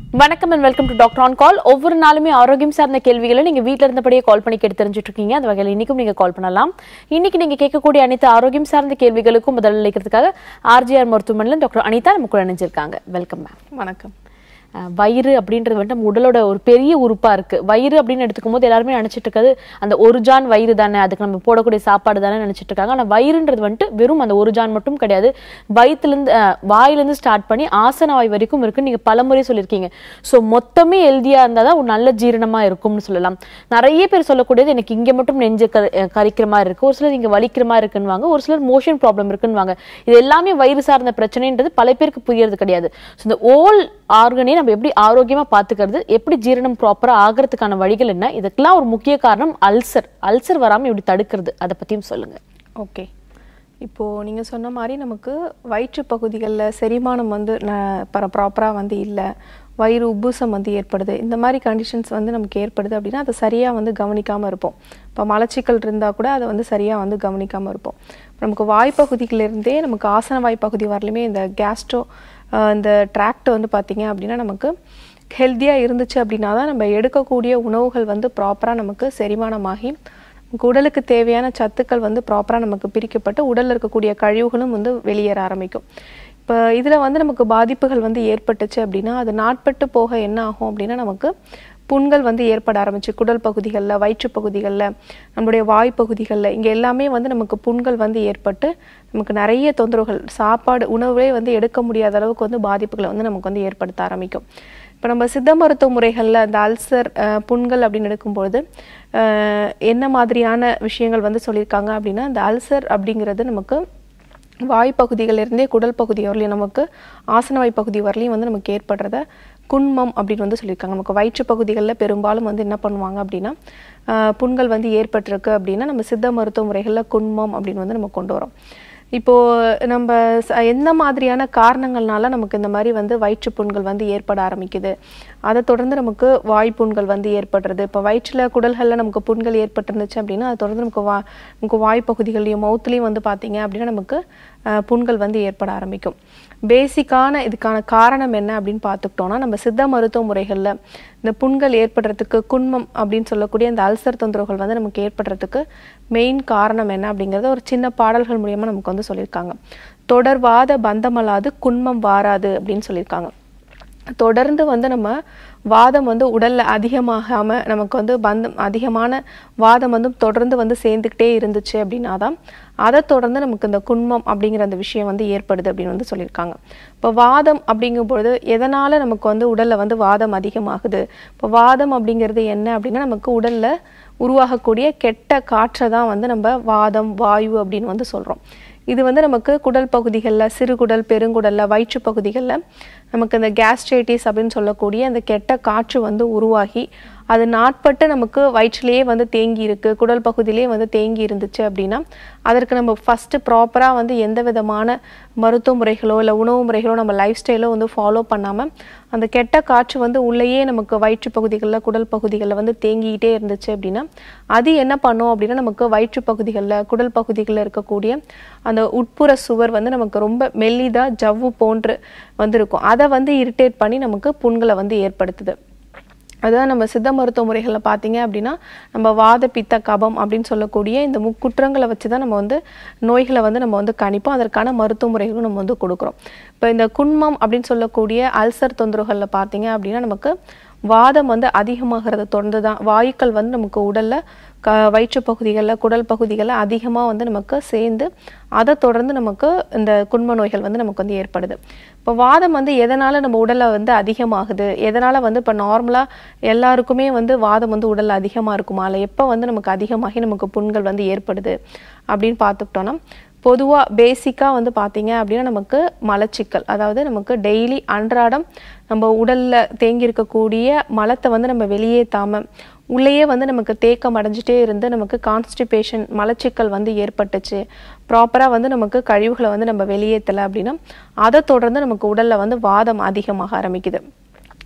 வணக்கம் and welcome to doctor on call ஒவ்வொரு நாளுமே ஆரோக்கியம் சார்ந்த கேள்விகளை நீங்க வீட்ல இருந்தபடியே கால் பண்ணி கேட்டு தெரிஞ்சுட்டு இருக்கீங்க அந்த வகையில் இன்னைக்கும் நீங்க கால் பண்ணலாம் இன்னைக்கு நீங்க கேட்கக்கூடிய அனைத்து ஆரோக்கியம் சார்ந்த கேள்விகளுக்கும் பதில் அளிக்கிறதுக்காக ஆர்ஜிஆர் மருத்துவமனையில் டாக்டர் அனிதா நமக்கு இணைஞ்சிருக்காங்க வெல்கம் மேம் வணக்கம் அஹ் வயிறு அப்படின்றது வந்துட்டு நம்ம உடலோட ஒரு பெரிய உறுப்பா இருக்கு வயிறு அப்படின்னு எடுத்துக்கும் போது எல்லாருமே நினைச்சிட்டு இருக்காது அந்த ஒரு ஜான் வயிறு தானே அதுக்கு நம்ம போடக்கூடிய சாப்பாடு தானே நினைச்சிட்டு இருக்காங்க ஆனா வயிறுன்றது வந்துட்டு வெறும் அந்த ஒரு ஜான் மட்டும் கிடையாது வயிற்றுல இருந்து அஹ், வாயில இருந்து ஸ்டார்ட் பண்ணி ஆசன வாய் வரைக்கும் இருக்குன்னு நீங்க பலமுறை சொல்லியிருக்கீங்க ஸோ மொத்தமே ஹெல்தியா இருந்தா தான் ஒரு நல்ல ஜீரணமா இருக்கும்னு சொல்லலாம் நிறைய பேர் சொல்லக்கூடியது எனக்கு இங்க மட்டும் நெஞ்சு கரி- அஹ், கரிக்கிற மாதிரி இருக்கு ஒரு சிலர் இங்க வலிக்கிற மாதிரி இருக்குன்னுவாங்க ஒரு சிலர் மோஷன் ப்ராப்ளம் இருக்குன்னுவாங்க இது எல்லாமே வயிறு சார்ந்த பிரச்சனைன்றது பல பேருக்கு புரியறது கிடையாது ஸோ இந்த ஓல் ஆர்கனே நம்ம எப்படி ஆரோக்கியமா பாத்துக்கிறது எப்படி ஜீரணம் ப்ராப்பரா ஆகிறதுக்கான வழிகள் என்ன இதுக்கெல்லாம் ஒரு முக்கிய காரணம் அல்சர் அல்சர் வராம எப்படி தடுக்கிறது அதை பத்தியும் சொல்லுங்க ஓகே இப்போது நீங்கள் சொன்ன மாதிரி நமக்கு வயிற்று பகுதிகளில் செரிமானம் வந்து ப்ராப்பராக வந்து இல்லை வயிறு உப்புசம் வந்து ஏற்படுது இந்த மாதிரி கண்டிஷன்ஸ் வந்து நமக்கு ஏற்படுது அப்படின்னா அதை சரியாக வந்து கவனிக்காமல் இருப்போம் இப்போ மலச்சிக்கல் இருந்தால் கூட அதை வந்து சரியாக வந்து கவனிக்காமல் இருப்போம் இப்ப நமக்கு வாய்ப்பகுதிகளிலிருந்தே நமக்கு ஆசன வாய்ப்பகுதி வரலுமே இந்த கேஸ்ட்ரோ இந்த ட்ராக்ட் வந்து பார்த்தீங்க அப்படின்னா நமக்கு ஹெல்த்தியாக இருந்துச்சு அப்படின்னா தான் நம்ம எடுக்கக்கூடிய உணவுகள் வந்து ப்ராப்பராக நமக்கு செரிமானமாகி நமக்கு உடலுக்கு தேவையான சத்துக்கள் வந்து ப்ராப்பராக நமக்கு பிரிக்கப்பட்டு உடலில் இருக்கக்கூடிய கழிவுகளும் வந்து வெளியேற ஆரம்பிக்கும் இப்போ இதில் வந்து நமக்கு பாதிப்புகள் வந்து ஏற்பட்டுச்சு அப்படின்னா அது நாட்பட்டு போக என்ன ஆகும் அப்படின்னா நமக்கு புண்கள் வந்து ஏற்பட ஆரம்பிச்சு குடல் பகுதிகளில் வயிற்று பகுதிகளில் நம்மளுடைய வாய் பகுதிகளில் இங்கே எல்லாமே வந்து நமக்கு புண்கள் வந்து ஏற்பட்டு நமக்கு நிறைய தொந்தரவுகள் சாப்பாடு உணவே வந்து எடுக்க முடியாத அளவுக்கு வந்து பாதிப்புகளை வந்து நமக்கு வந்து ஏற்படுத்த ஆரம்பிக்கும் இப்போ நம்ம சித்த மருத்துவ முறைகளில் அந்த அல்சர் அஹ், புண்கள் அப்படின்னு எடுக்கும்பொழுது அஹ், என்ன மாதிரியான விஷயங்கள் வந்து சொல்லியிருக்காங்க அப்படின்னா அந்த அல்சர் அப்படிங்கிறது நமக்கு வாய்ப்பகுதிகளிலிருந்தே குடல் பகுதி வரலையும் நமக்கு ஆசன வாய்ப்பகுதி வரலையும் வந்து நமக்கு ஏற்படுறத குன்மம் அப்படின்னு வந்து சொல்லியிருக்காங்க நமக்கு வயிற்று பகுதிகளில் பெரும்பாலும் வந்து என்ன பண்ணுவாங்க அப்படின்னா ஆஹ் புண்கள் வந்து ஏற்பட்டிருக்கு அப்படின்னா நம்ம சித்த மருத்துவ முறைகளில் குன்மம் அப்படின்னு வந்து நம்ம கொண்டு வரோம் இப்போ நம்ம ச- எந்த மாதிரியான காரணங்கள்னால நமக்கு இந்த மாதிரி வந்து வயிற்று புண்கள் வந்து ஏற்பட ஆரம்பிக்குது அதை தொடர்ந்து நமக்கு வாய்ப்புண்கள் வந்து ஏற்படுறது இப்போ வயிற்றில் குடல்களில் நமக்கு புண்கள் ஏற்பட்டிருந்துச்சு அப்படின்னா அதை தொடர்ந்து நமக்கு வா நமக்கு வாய்ப்பகுதிகள்லையும் மவுத்துலேயும் வந்து பார்த்தீங்க அப்படின்னா நமக்கு அஹ், புண்கள் வந்து ஏற்பட ஆரம்பிக்கும் பேசிக்கான இதுக்கான காரணம் என்ன அப்படின்னு பார்த்துக்கிட்டோம்னா நம்ம சித்த மருத்துவ முறைகளில் இந்த புண்கள் ஏற்படுறதுக்கு குன்மம் அப்படின்னு சொல்லக்கூடிய இந்த அல்சர் தொந்தரவுகள் வந்து நமக்கு ஏற்படுறதுக்கு மெயின் காரணம் என்ன அப்படிங்கிறத ஒரு சின்ன பாடல்கள் மூலியமா நமக்கு வந்து சொல்லியிருக்காங்க தொடர்வாத பந்தமல்லாது குன்மம் வாராது அப்படின்னு சொல்லியிருக்காங்க தொடர்ந்து வந்து நம்ம வாதம் வந்து உடல்ல அதிகமாகாம நமக்கு வந்து பந்தம் அதிகமான வாதம் வந்து தொடர்ந்து வந்து சேர்ந்துக்கிட்டே இருந்துச்சு அப்படின்னா தான் அதை தொடர்ந்து நமக்கு இந்த குன்மம் அப்படிங்கிற அந்த விஷயம் வந்து ஏற்படுது அப்படின்னு வந்து சொல்லியிருக்காங்க இப்போ வாதம் அப்படிங்கும் பொழுது எதனால நமக்கு வந்து உடல்ல வந்து வாதம் அதிகமாகுது இப்போ வாதம் அப்படிங்கிறது என்ன அப்படின்னா நமக்கு உடல்ல உருவாகக்கூடிய கெட்ட காற்றை தான் வந்து நம்ம வாதம் வாயு அப்படின்னு வந்து சொல்றோம் இது வந்து நமக்கு குடல் பகுதிகளில் சிறுகுடல் பெருங்குடலில் வயிற்று பகுதிகளில் நமக்கு இந்த கேஸ்ட்ரைட்டிஸ் அப்படின்னு சொல்லக்கூடிய அந்த கெட்ட காற்று வந்து உருவாகி அது நாட்பட்டு நமக்கு வயிற்றிலேயே வந்து தேங்கி இருக்கு குடல் பகுதியிலேயே வந்து தேங்கி இருந்துச்சு அப்படின்னா அதற்கு நம்ம ஃபஸ்ட்டு ப்ராப்பராக வந்து எந்த விதமான மருத்துவ முறைகளோ இல்லை உணவு முறைகளோ நம்ம லைஃப் ஸ்டைலோ வந்து ஃபாலோ பண்ணாமல் அந்த கெட்ட காற்று வந்து உள்ளேயே நமக்கு வயிற்று பகுதிகளில் குடல் பகுதிகளில் வந்து தேங்கிக்கிட்டே இருந்துச்சு அப்படின்னா அது என்ன பண்ணும் அப்படின்னா நமக்கு வயிற்று பகுதிகளில் குடல் பகுதிகளில் இருக்கக்கூடிய அந்த உட்புற சுவர் வந்து நமக்கு ரொம்ப மெல்லிதா ஜவ்வு போன்று வந்து இருக்கும் அதை வந்து இரிட்டேட் பண்ணி நமக்கு புண்களை வந்து ஏற்படுத்துது அதான் நம்ம சித்த மருத்துவ முறைகளில் பார்த்தீங்க அப்படின்னா நம்ம வாத பித்த கபம் அப்படின்னு சொல்லக்கூடிய இந்த முக்குற்றங்களை வச்சு தான் நம்ம வந்து நோய்களை வந்து நம்ம வந்து கணிப்போம் அதற்கான மருத்துவ முறைகளும் நம்ம வந்து கொடுக்குறோம் இப்போ இந்த குன்மம் அப்படின்னு சொல்லக்கூடிய அல்சர் தொந்தரவுகளில் பார்த்தீங்க அப்படின்னா நமக்கு வாதம் வந்து அதிகமாகிறத தொடர்ந்து தான் வாயுக்கள் வந்து நமக்கு உடல்ல க வயிற்று பகுதிகளில் குடல் பகுதிகளில் அதிகமாக வந்து நமக்கு சேர்ந்து அதை தொடர்ந்து நமக்கு இந்த குன்ம நோய்கள் வந்து நமக்கு வந்து ஏற்படுது இப்போ வாதம் வந்து எதனால் நம்ம உடலில் வந்து அதிகமாகுது எதனால் வந்து இப்போ நார்மலாக எல்லாருக்குமே வந்து வாதம் வந்து உடலில் அதிகமாக இருக்குமா இல்லை எப்போ வந்து நமக்கு அதிகமாகி நமக்கு புண்கள் வந்து ஏற்படுது அப்படின்னு பார்த்துக்கிட்டோன்னா பொதுவாக பேசிக்காக வந்து பார்த்தீங்க அப்படின்னா நமக்கு மலச்சிக்கல் அதாவது நமக்கு டெய்லி அன்றாடம் நம்ம உடலில் தேங்கி இருக்கக்கூடிய மலத்தை வந்து நம்ம வெளியேற்றாம உள்ளேயே வந்து நமக்கு தேக்கம் அடைஞ்சிட்டே இருந்து நமக்கு கான்ஸ்டிபேஷன் மலச்சிக்கல் வந்து ஏற்பட்டுச்சு ப்ராப்பராக வந்து நமக்கு கழிவுகளை வந்து நம்ம வெளியேற்றலை அப்படின்னா அதை தொடர்ந்து நமக்கு உடலில் வந்து வாதம் அதிகமாக ஆரம்பிக்குது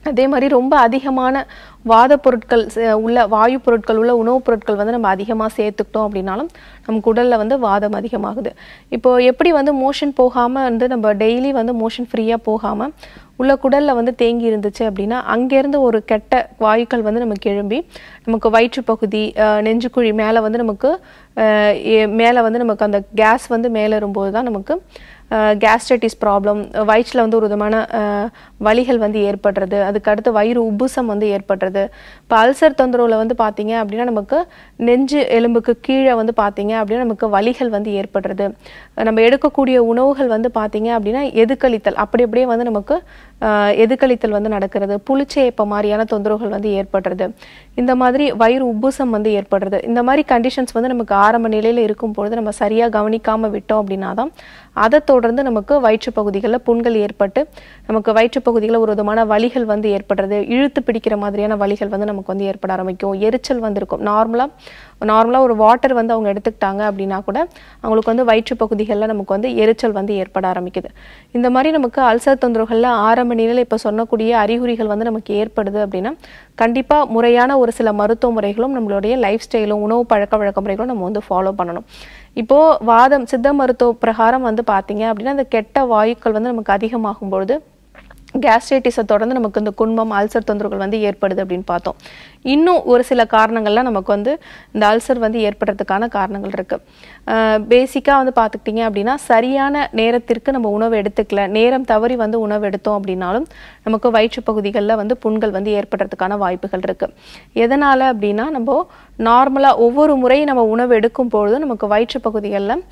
அதே மாதிரி ரொம்ப அதிகமான வாத பொருட்கள் ச- உள்ள வாயு பொருட்கள் உள்ள உணவுப் பொருட்கள் வந்து நம்ம அதிகமாக சேர்த்துக்கிட்டோம் அப்படின்னாலும் நமக்கு உடலில் வந்து வாதம் அதிகமாகுது இப்போ எப்படி வந்து மோஷன் போகாமல் வந்து நம்ம டெய்லி வந்து மோஷன் ஃப்ரீயாக போகாமல் உள்ள குடலில் வந்து தேங்கி இருந்துச்சு அப்படின்னா அங்கேருந்து ஒரு கெட்ட வாயுக்கள் வந்து நமக்கு எழும்பி நமக்கு வயிற்றுப்பகுதி அஹ், நெஞ்சுக்குழி மேலே வந்து நமக்கு அஹ், ஏ- மேலே வந்து நமக்கு அந்த கேஸ் வந்து மேலே ஏறும்போது தான் நமக்கு கேஸ்ட்ரைட்டிஸ் ப்ராப்ளம் வயிற்றில் வந்து ஒரு விதமான அஹ், வலிகள் வந்து ஏற்படுறது அதுக்கு அடுத்து வயிறு உப்புசம் வந்து ஏற்படுறது இப்போ அல்சர் தொந்தரவில் வந்து பார்த்தீங்க அப்படின்னா நமக்கு நெஞ்சு எலும்புக்கு கீழே வந்து பார்த்தீங்க அப்படின்னா நமக்கு வலிகள் வந்து ஏற்படுறது நம்ம எடுக்கக்கூடிய உணவுகள் வந்து பார்த்தீங்க அப்படின்னா எதுக்களித்தல் அப்படி அப்படியே வந்து நமக்கு அஹ், எதுக்களித்தல் வந்து நடக்கிறது புளிச்சேப்ப மாதிரியான தொந்தரவுகள் வந்து ஏற்படுறது இந்த மாதிரி வயிறு உப்புசம் வந்து ஏற்படுறது இந்த மாதிரி கண்டிஷன்ஸ் வந்து நமக்கு ஆரம்ப நிலையில் இருக்கும் பொழுது நம்ம சரியாக கவனிக்காமல் விட்டோம் அப்படின்னா தான் அதை தொடர்ந்து நமக்கு வயிற்றுப் பகுதிகளில் புண்கள் ஏற்பட்டு நமக்கு வயிற்றுப் பகுதிகளில் ஒரு விதமான வலிகள் வந்து ஏற்படுறது இழுத்து பிடிக்கிற மாதிரியான வலிகள் வந்து நமக்கு வந்து ஏற்பட ஆரம்பிக்கும் எரிச்சல் வந்து இருக்கும் நார்மலாக நார்மலாக ஒரு வாட்டர் வந்து அவங்க எடுத்துக்கிட்டாங்க அப்படின்னா கூட அவங்களுக்கு வந்து வயிற்றுப் பகுதிகளில் நமக்கு வந்து எரிச்சல் வந்து ஏற்பட ஆரம்பிக்குது இந்த மாதிரி நமக்கு அல்சர் தொந்தரவுகளில் ஆரம்ப நிலையில் இப்போ சொன்னக்கூடிய அறிகுறிகள் வந்து நமக்கு ஏற்படுது அப்படின்னா கண்டிப்பாக முறையான ஒரு சில மருத்துவ முறைகளும் நம்மளுடைய லைஃப் ஸ்டைலும் உணவு பழக்க வழக்க முறைகளும் நம்ம வந்து ஃபாலோ பண்ணணும் இப்போ வாதம் சித்த மருத்துவ பிரகாரம் வந்து பார்த்தீங்க அப்படின்னா அந்த கெட்ட வாயுக்கள் வந்து நமக்கு அதிகமாகும் பொழுது கேஸ்ட்ரைட்டிஸை தொடர்ந்து நமக்கு இந்த குண்மம் அல்சர் தொந்தரவுகள் வந்து ஏற்படுது அப்படின்னு பார்த்தோம் இன்னும் ஒரு சில காரணங்கள்லாம் நமக்கு வந்து இந்த அல்சர் வந்து ஏற்படுறதுக்கான காரணங்கள் இருக்கு பேசிக்காக வந்து பார்த்துக்கிட்டிங்க அப்படின்னா சரியான நேரத்திற்கு நம்ம உணவு எடுத்துக்கல நேரம் தவறி வந்து உணவு எடுத்தோம் அப்படின்னாலும் நமக்கு வயிற்றுப் பகுதிகளில் வந்து புண்கள் வந்து ஏற்படுறதுக்கான வாய்ப்புகள் இருக்கு எதனால அப்படின்னா நம்ம நார்மலாக ஒவ்வொரு முறை நம்ம உணவு எடுக்கும் பொழுது நமக்கு வயிற்றுப் பகுதிகளில்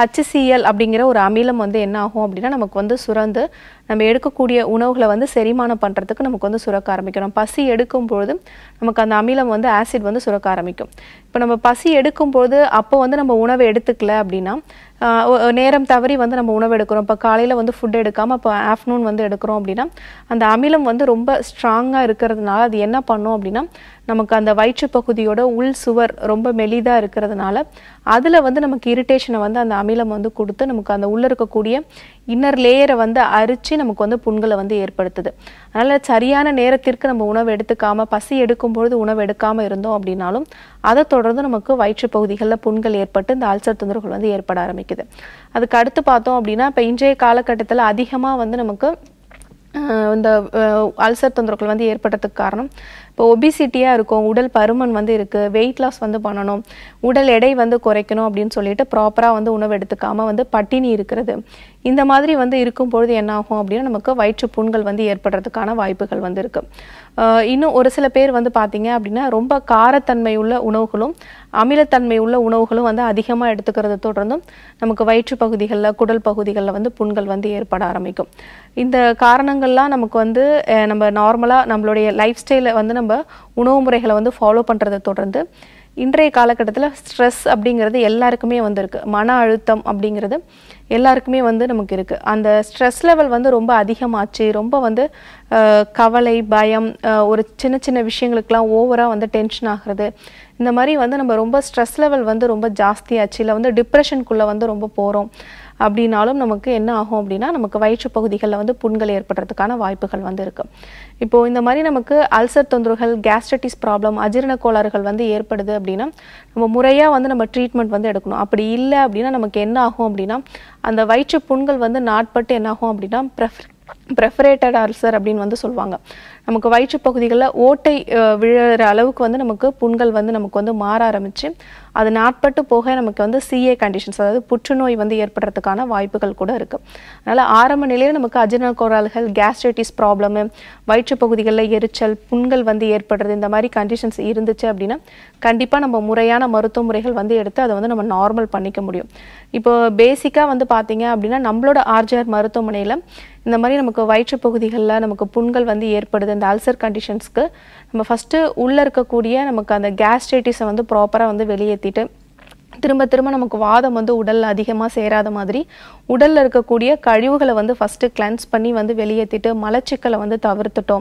HCl அப்படிங்கிற ஒரு அமிலம் வந்து என்ன ஆகும் அப்படின்னா நமக்கு வந்து சுரந்து நம்ம எடுக்கக்கூடிய உணவுகளை வந்து செரிமானம் பண்ணுறதுக்கு நமக்கு வந்து சுரக்க ஆரம்பிக்கும் நம்ம பசி எடுக்கும் பொழுது நமக்கு அந்த அமிலம் வந்து ஆசிட் வந்து சுரக்க ஆரம்பிக்கும் இப்போ நம்ம பசி எடுக்கும் பொழுது அப்போ வந்து நம்ம உணவை எடுத்துக்கல அப்படின்னா ஆஹ் ஒ- நேரம் தவறி வந்து நம்ம உணவு எடுக்கிறோம் இப்போ காலையில் வந்து ஃபுட் எடுக்காமல் இப்போ ஆஃப்டர்நூன் வந்து எடுக்கிறோம் அப்படின்னா அந்த அமிலம் வந்து ரொம்ப ஸ்ட்ராங்காக இருக்கிறதுனால அது என்ன பண்ணும் அப்படின்னா நமக்கு அந்த வயிற்றுப் பகுதியோட உள் சுவர் ரொம்ப மெலிதாக இருக்கிறதுனால அதில் வந்து நமக்கு இரிட்டேஷனை வந்து அந்த அமிலம் வந்து கொடுத்து நமக்கு அந்த உள்ளே இருக்கக்கூடிய இன்னர் லேயரை வந்து அரிச்சு நமக்கு வந்து புண்களை வந்து ஏற்படுத்துது அதனால் சரியான நேரத்திற்கு நம்ம உணவு எடுத்துக்காம பசி எடுக்கும் பொழுது உணவு எடுக்காம இருந்தோம் அப்படின்னாலும் அதை தொடர்ந்து நமக்கு வயிற்றுப் பகுதிகளில் புண்கள் ஏற்பட்டு இந்த அல்சர் தொந்தரவுகள் வந்து ஏற்பட ஆரம்பிக்குது அதுக்கு அடுத்து பார்த்தோம் அப்படின்னா இப்போ இன்றைய காலகட்டத்தில் அதிகமாக வந்து நமக்கு ஆஹ் இந்த அல்சர் தொந்தரவுகள் வந்து ஏற்படுறதுக்கு காரணம் இப்போ ஒபிசிட்டியாக இருக்கும் உடல் பருமன் வந்து இருக்குது வெயிட் லாஸ் வந்து பண்ணணும் உடல் எடை வந்து குறைக்கணும் அப்படின்னு சொல்லிட்டு ப்ராப்பராக வந்து உணவு எடுத்துக்காம வந்து பட்டினி இருக்கிறது இந்த மாதிரி வந்து இருக்கும் பொழுது என்ன ஆகும் அப்படின்னா நமக்கு வயிற்று புண்கள் வந்து ஏற்படுறதுக்கான வாய்ப்புகள் வந்து இருக்கு ஆஹ் இன்னும் ஒரு சில பேர் வந்து பார்த்தீங்க அப்படின்னா ரொம்ப காரத்தன்மை உள்ள உணவுகளும் அமிலத்தன்மை உள்ள உணவுகளும் வந்து அதிகமாக எடுத்துக்கிறத தொடர்ந்தும் நமக்கு வயிற்று பகுதிகளில் குடல் பகுதிகளில் வந்து புண்கள் வந்து ஏற்பட ஆரம்பிக்கும் இந்த காரணங்கள்லாம் நமக்கு வந்து அஹ், நம்ம நார்மலாக நம்மளுடைய லைஃப் ஸ்டைலை வந்து நம்ம உணவு முறைகளை வந்து ஃபாலோ பண்ணுறதை தொடர்ந்து இன்றைய காலகட்டத்தில் ஸ்ட்ரெஸ் அப்படிங்கிறது எல்லாருக்குமே வந்திருக்கு மன அழுத்தம் அப்படிங்கிறது எல்லாருக்குமே வந்து நமக்கு இருக்குது அந்த ஸ்ட்ரெஸ் லெவல் வந்து ரொம்ப அதிகமாச்சு ரொம்ப வந்து அஹ், கவலை பயம் அஹ், ஒரு சின்ன சின்ன விஷயங்களுக்கெல்லாம் ஓவராக வந்து டென்ஷன் ஆகிறது இந்த மாதிரி வந்து நம்ம ரொம்ப ஸ்ட்ரெஸ் லெவல் வந்து ரொம்ப ஜாஸ்தியாச்சு இல்லை வந்து டிப்ரெஷனுக்குள்ளே வந்து ரொம்ப போகிறோம் அப்படின்னாலும் நமக்கு என்ன ஆகும் அப்படின்னா நமக்கு வயிற்று பகுதிகளில் வந்து புண்கள் ஏற்படுறதுக்கான வாய்ப்புகள் வந்து இருக்கு இப்போ இந்த மாதிரி நமக்கு அல்சர் தொந்தரவுகள் கேஸ்ட்ரைட்டிஸ் ப்ராப்ளம் அஜீரண கோளாறுகள் வந்து ஏற்படுது அப்படின்னா நம்ம முறையாக வந்து நம்ம ட்ரீட்மெண்ட் வந்து எடுக்கணும் அப்படி இல்லை அப்படின்னா நமக்கு என்ன ஆகும் அப்படின்னா அந்த வயிற்று புண்கள் வந்து நாட்பட்டு என்ன ஆகும் அப்படின்னா ப்ரெஃபர் ப்ரெஃபரேட்டட் அல்சர் அப்படின்னு வந்து சொல்லுவாங்க நமக்கு வயிற்று பகுதிகளில் ஓட்டை அஹ், விழுற அளவுக்கு வந்து நமக்கு புண்கள் வந்து நமக்கு வந்து மாற ஆரம்பிச்சு அது நாட்பட்டு போக நமக்கு வந்து சிஏ கண்டிஷன்ஸ் அதாவது புற்றுநோய் வந்து ஏற்படுறதுக்கான வாய்ப்புகள் கூட இருக்கு அதனால ஆரம்ப நிலையில் நமக்கு அஜீரண கோளாறுகள் கேஸ்ட்ரைட்டிஸ் ப்ராப்ளமு வயிற்று பகுதிகளில் எரிச்சல் புண்கள் வந்து ஏற்படுறது இந்த மாதிரி கண்டிஷன்ஸ் இருந்துச்சு அப்படின்னா கண்டிப்பாக நம்ம முறையான மருத்துவ முறைகள் வந்து எடுத்து அதை வந்து நம்ம நார்மல் பண்ணிக்க முடியும் இப்போ பேசிக்காக வந்து பார்த்தீங்க அப்படின்னா நம்மளோட ஆர்ஜிஆர் மருத்துவமனையில் இந்த மாதிரி நமக்கு வயிற்று பகுதிகளில் நமக்கு புண்கள் வந்து ஏற்படுது இந்த அல்சர் கண்டிஷன்ஸ்க்கு நம்ம ஃபஸ்ட்டு உள்ளே இருக்கக்கூடிய நமக்கு அந்த கேஸ்ட்ரைட்டிஸை வந்து ப்ராப்பராக வந்து வெளியேற்றிட்டு திரும்ப திரும்ப நமக்கு வாதம் வந்து உடல்ல அதிகமாக சேராத மாதிரி உடல்ல இருக்கக்கூடிய கழிவுகளை வந்து ஃபஸ்ட்டு கிளென்ஸ் பண்ணி வந்து வெளியேற்றிட்டு மலச்சிக்கலை வந்து தவிர்த்துட்டோம்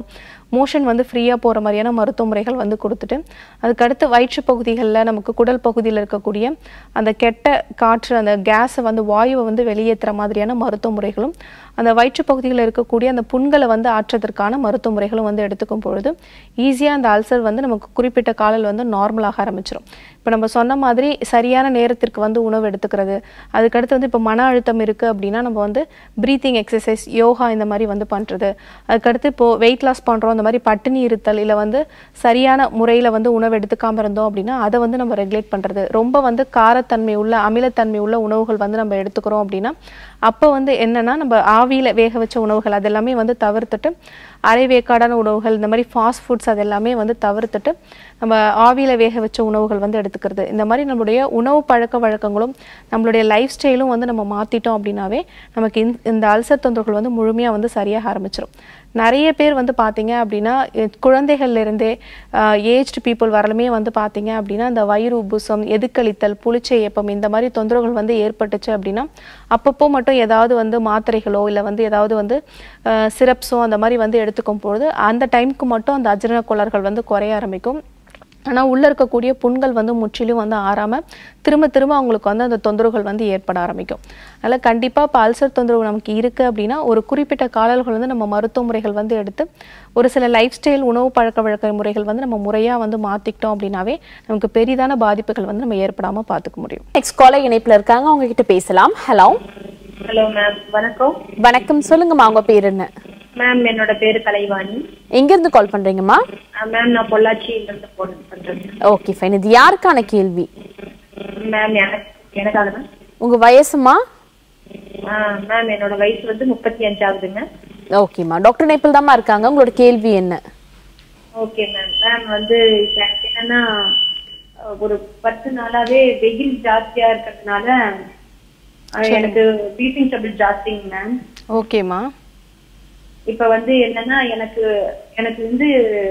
மோஷன் வந்து ஃப்ரீயாக போகிற மாதிரியான மருத்துவ முறைகள் வந்து கொடுத்துட்டு அதுக்கடுத்து வயிற்று பகுதிகளில் நமக்கு குடல் பகுதியில் இருக்கக்கூடிய அந்த கெட்ட காற்று அந்த கேஸை வந்து வாயுவை வந்து வெளியேற்றுற மாதிரியான மருத்துவ முறைகளும் அந்த வயிற்று பகுதியில் இருக்கக்கூடிய அந்த புண்களை வந்து ஆற்றுறதற்கான மருத்துவ முறைகளும் வந்து எடுத்துக்கும் பொழுது ஈஸியாக அந்த அல்சர் வந்து நமக்கு குறிப்பிட்ட காலில் வந்து நார்மலாக ஆரம்பிச்சிடும் இப்போ நம்ம சொன்ன மாதிரி சரியான நேரத்திற்கு வந்து உணவு எடுத்துக்கிறது அதுக்கடுத்து வந்து இப்போ மன அழுத்தம் இருக்குது அப்படின்னா நம்ம வந்து ப்ரீத்திங் எக்ஸசைஸ் யோகா இந்த மாதிரி வந்து பண்ணுறது அதுக்கடுத்து இப்போது வெயிட் லாஸ் பண்ணுறோம் இந்த மாதிரி பட்டினி இருத்தல் இல்லை வந்து சரியான முறையில் வந்து உணவு எடுத்துக்காம இருந்தோம் அப்படின்னா அதை வந்து நம்ம ரெகுலேட் பண்ணுறது ரொம்ப வந்து காரத்தன்மை உள்ள அமிலத்தன்மை உள்ள உணவுகள் வந்து நம்ம எடுத்துக்கிறோம் அப்படின்னா அப்போ வந்து என்னன்னா நம்ம ஆவியில் வேக வச்ச உணவுகள் அது எல்லாமே வந்து தவிர்த்துட்டு அரை வேக்காடான உணவுகள் இந்த மாதிரி ஃபாஸ்ட் ஃபுட்ஸ் அது எல்லாமே வந்து தவிர்த்துட்டு நம்ம ஆவியில் வேக வச்ச உணவுகள் வந்து எடுத்துக்கிறது இந்த மாதிரி நம்மளுடைய உணவு பழக்க வழக்கங்களும் நம்மளுடைய லைஃப் ஸ்டைலும் வந்து நம்ம மாற்றிட்டோம் அப்படின்னாவே நமக்கு இந்த- இந்த அல்சர் தொந்தரவுகள் வந்து முழுமையாக வந்து சரியாக ஆரம்பிச்சிடும் நிறைய பேர் வந்து பார்த்தீங்க அப்படின்னா எ- குழந்தைகள்ல இருந்தே ஏஜ்டு பீப்புள் வரலுமே வந்து பார்த்தீங்க அப்படின்னா இந்த வயிறு உப்புசம் எதுக்களித்தல் புளிச்சை ஏப்பம் இந்த மாதிரி தொந்தரவுகள் வந்து ஏற்பட்டுச்சு அப்படின்னா அப்பப்போ மட்டும் ஏதாவது வந்து மாத்திரைகளோ இல்லை வந்து ஏதாவது வந்து சிரப்ஸோ அந்த மாதிரி வந்து எடுத்துக்கும் பொழுது அந்த டைமுக்கு மட்டும் அந்த அஜீரண கோளாறுகள் வந்து குறைய ஆரம்பிக்கும் ஆனால் உள்ளே இருக்கக்கூடிய புண்கள் வந்து முற்றிலும் வந்து ஆறாமல் திரும்ப திரும்ப அவங்களுக்கு வந்து அந்த தொந்தரவுகள் வந்து ஏற்பட ஆரம்பிக்கும் அதனால் கண்டிப்பாக இப்போ அல்சர் தொந்தரவு நமக்கு இருக்குது அப்படின்னா ஒரு குறிப்பிட்ட காலங்கள் வந்து நம்ம மருத்துவ முறைகள் வந்து எடுத்து ஒரு சில லைஃப் ஸ்டைல் உணவு பழக்க வழக்க முறைகள் வந்து நம்ம முறையாக வந்து மாற்றிக்கிட்டோம் அப்படின்னாவே நமக்கு பெரிதான பாதிப்புகள் வந்து நம்ம ஏற்படாமல் பார்த்துக்க முடியும் நெக்ஸ்ட் காலர் இணைப்புல இருக்காங்க அவங்க கிட்ட பேசலாம் ஹலோ ஹலோ மேம் வணக்கம் வணக்கம் சொல்லுங்கம்மா உங்க பேர் என்ன மேம் என்னோட பேரு கலைவாணி எங்க இருந்து கால் பண்றீங்கம்மா அஹ் மேம் நான் பொள்ளாச்சியில இருந்து போன் பண்றேன் ஓகே ஃபைன் இது யாருக்கான கேள்வி மேம் எனக்கு எனக்காக தான் உங்க வயசுமா அஹ் மேம் என்னோட வயசு வந்து முப்பத்தி அஞ்சாவதுங்க ஓகேம்மா டாக்டர் நேபிள் தாம்மா இருக்காங்க உங்களோட கேள்வி என்ன ஓகே மேம் மேம் வந்து இப்ப எனக்கு என்னன்னா அஹ் ஒரு பத்து நாளாவே வெயில் ஜாஸ்தியா இருக்கிறதுனால அஹ் எனக்கு பீப்பிங் டபுள் ஜாஸ்திங்க மேம் ஓகேம்மா இப்ப வந்து என்னன்னா எனக்கு எனக்கு வந்து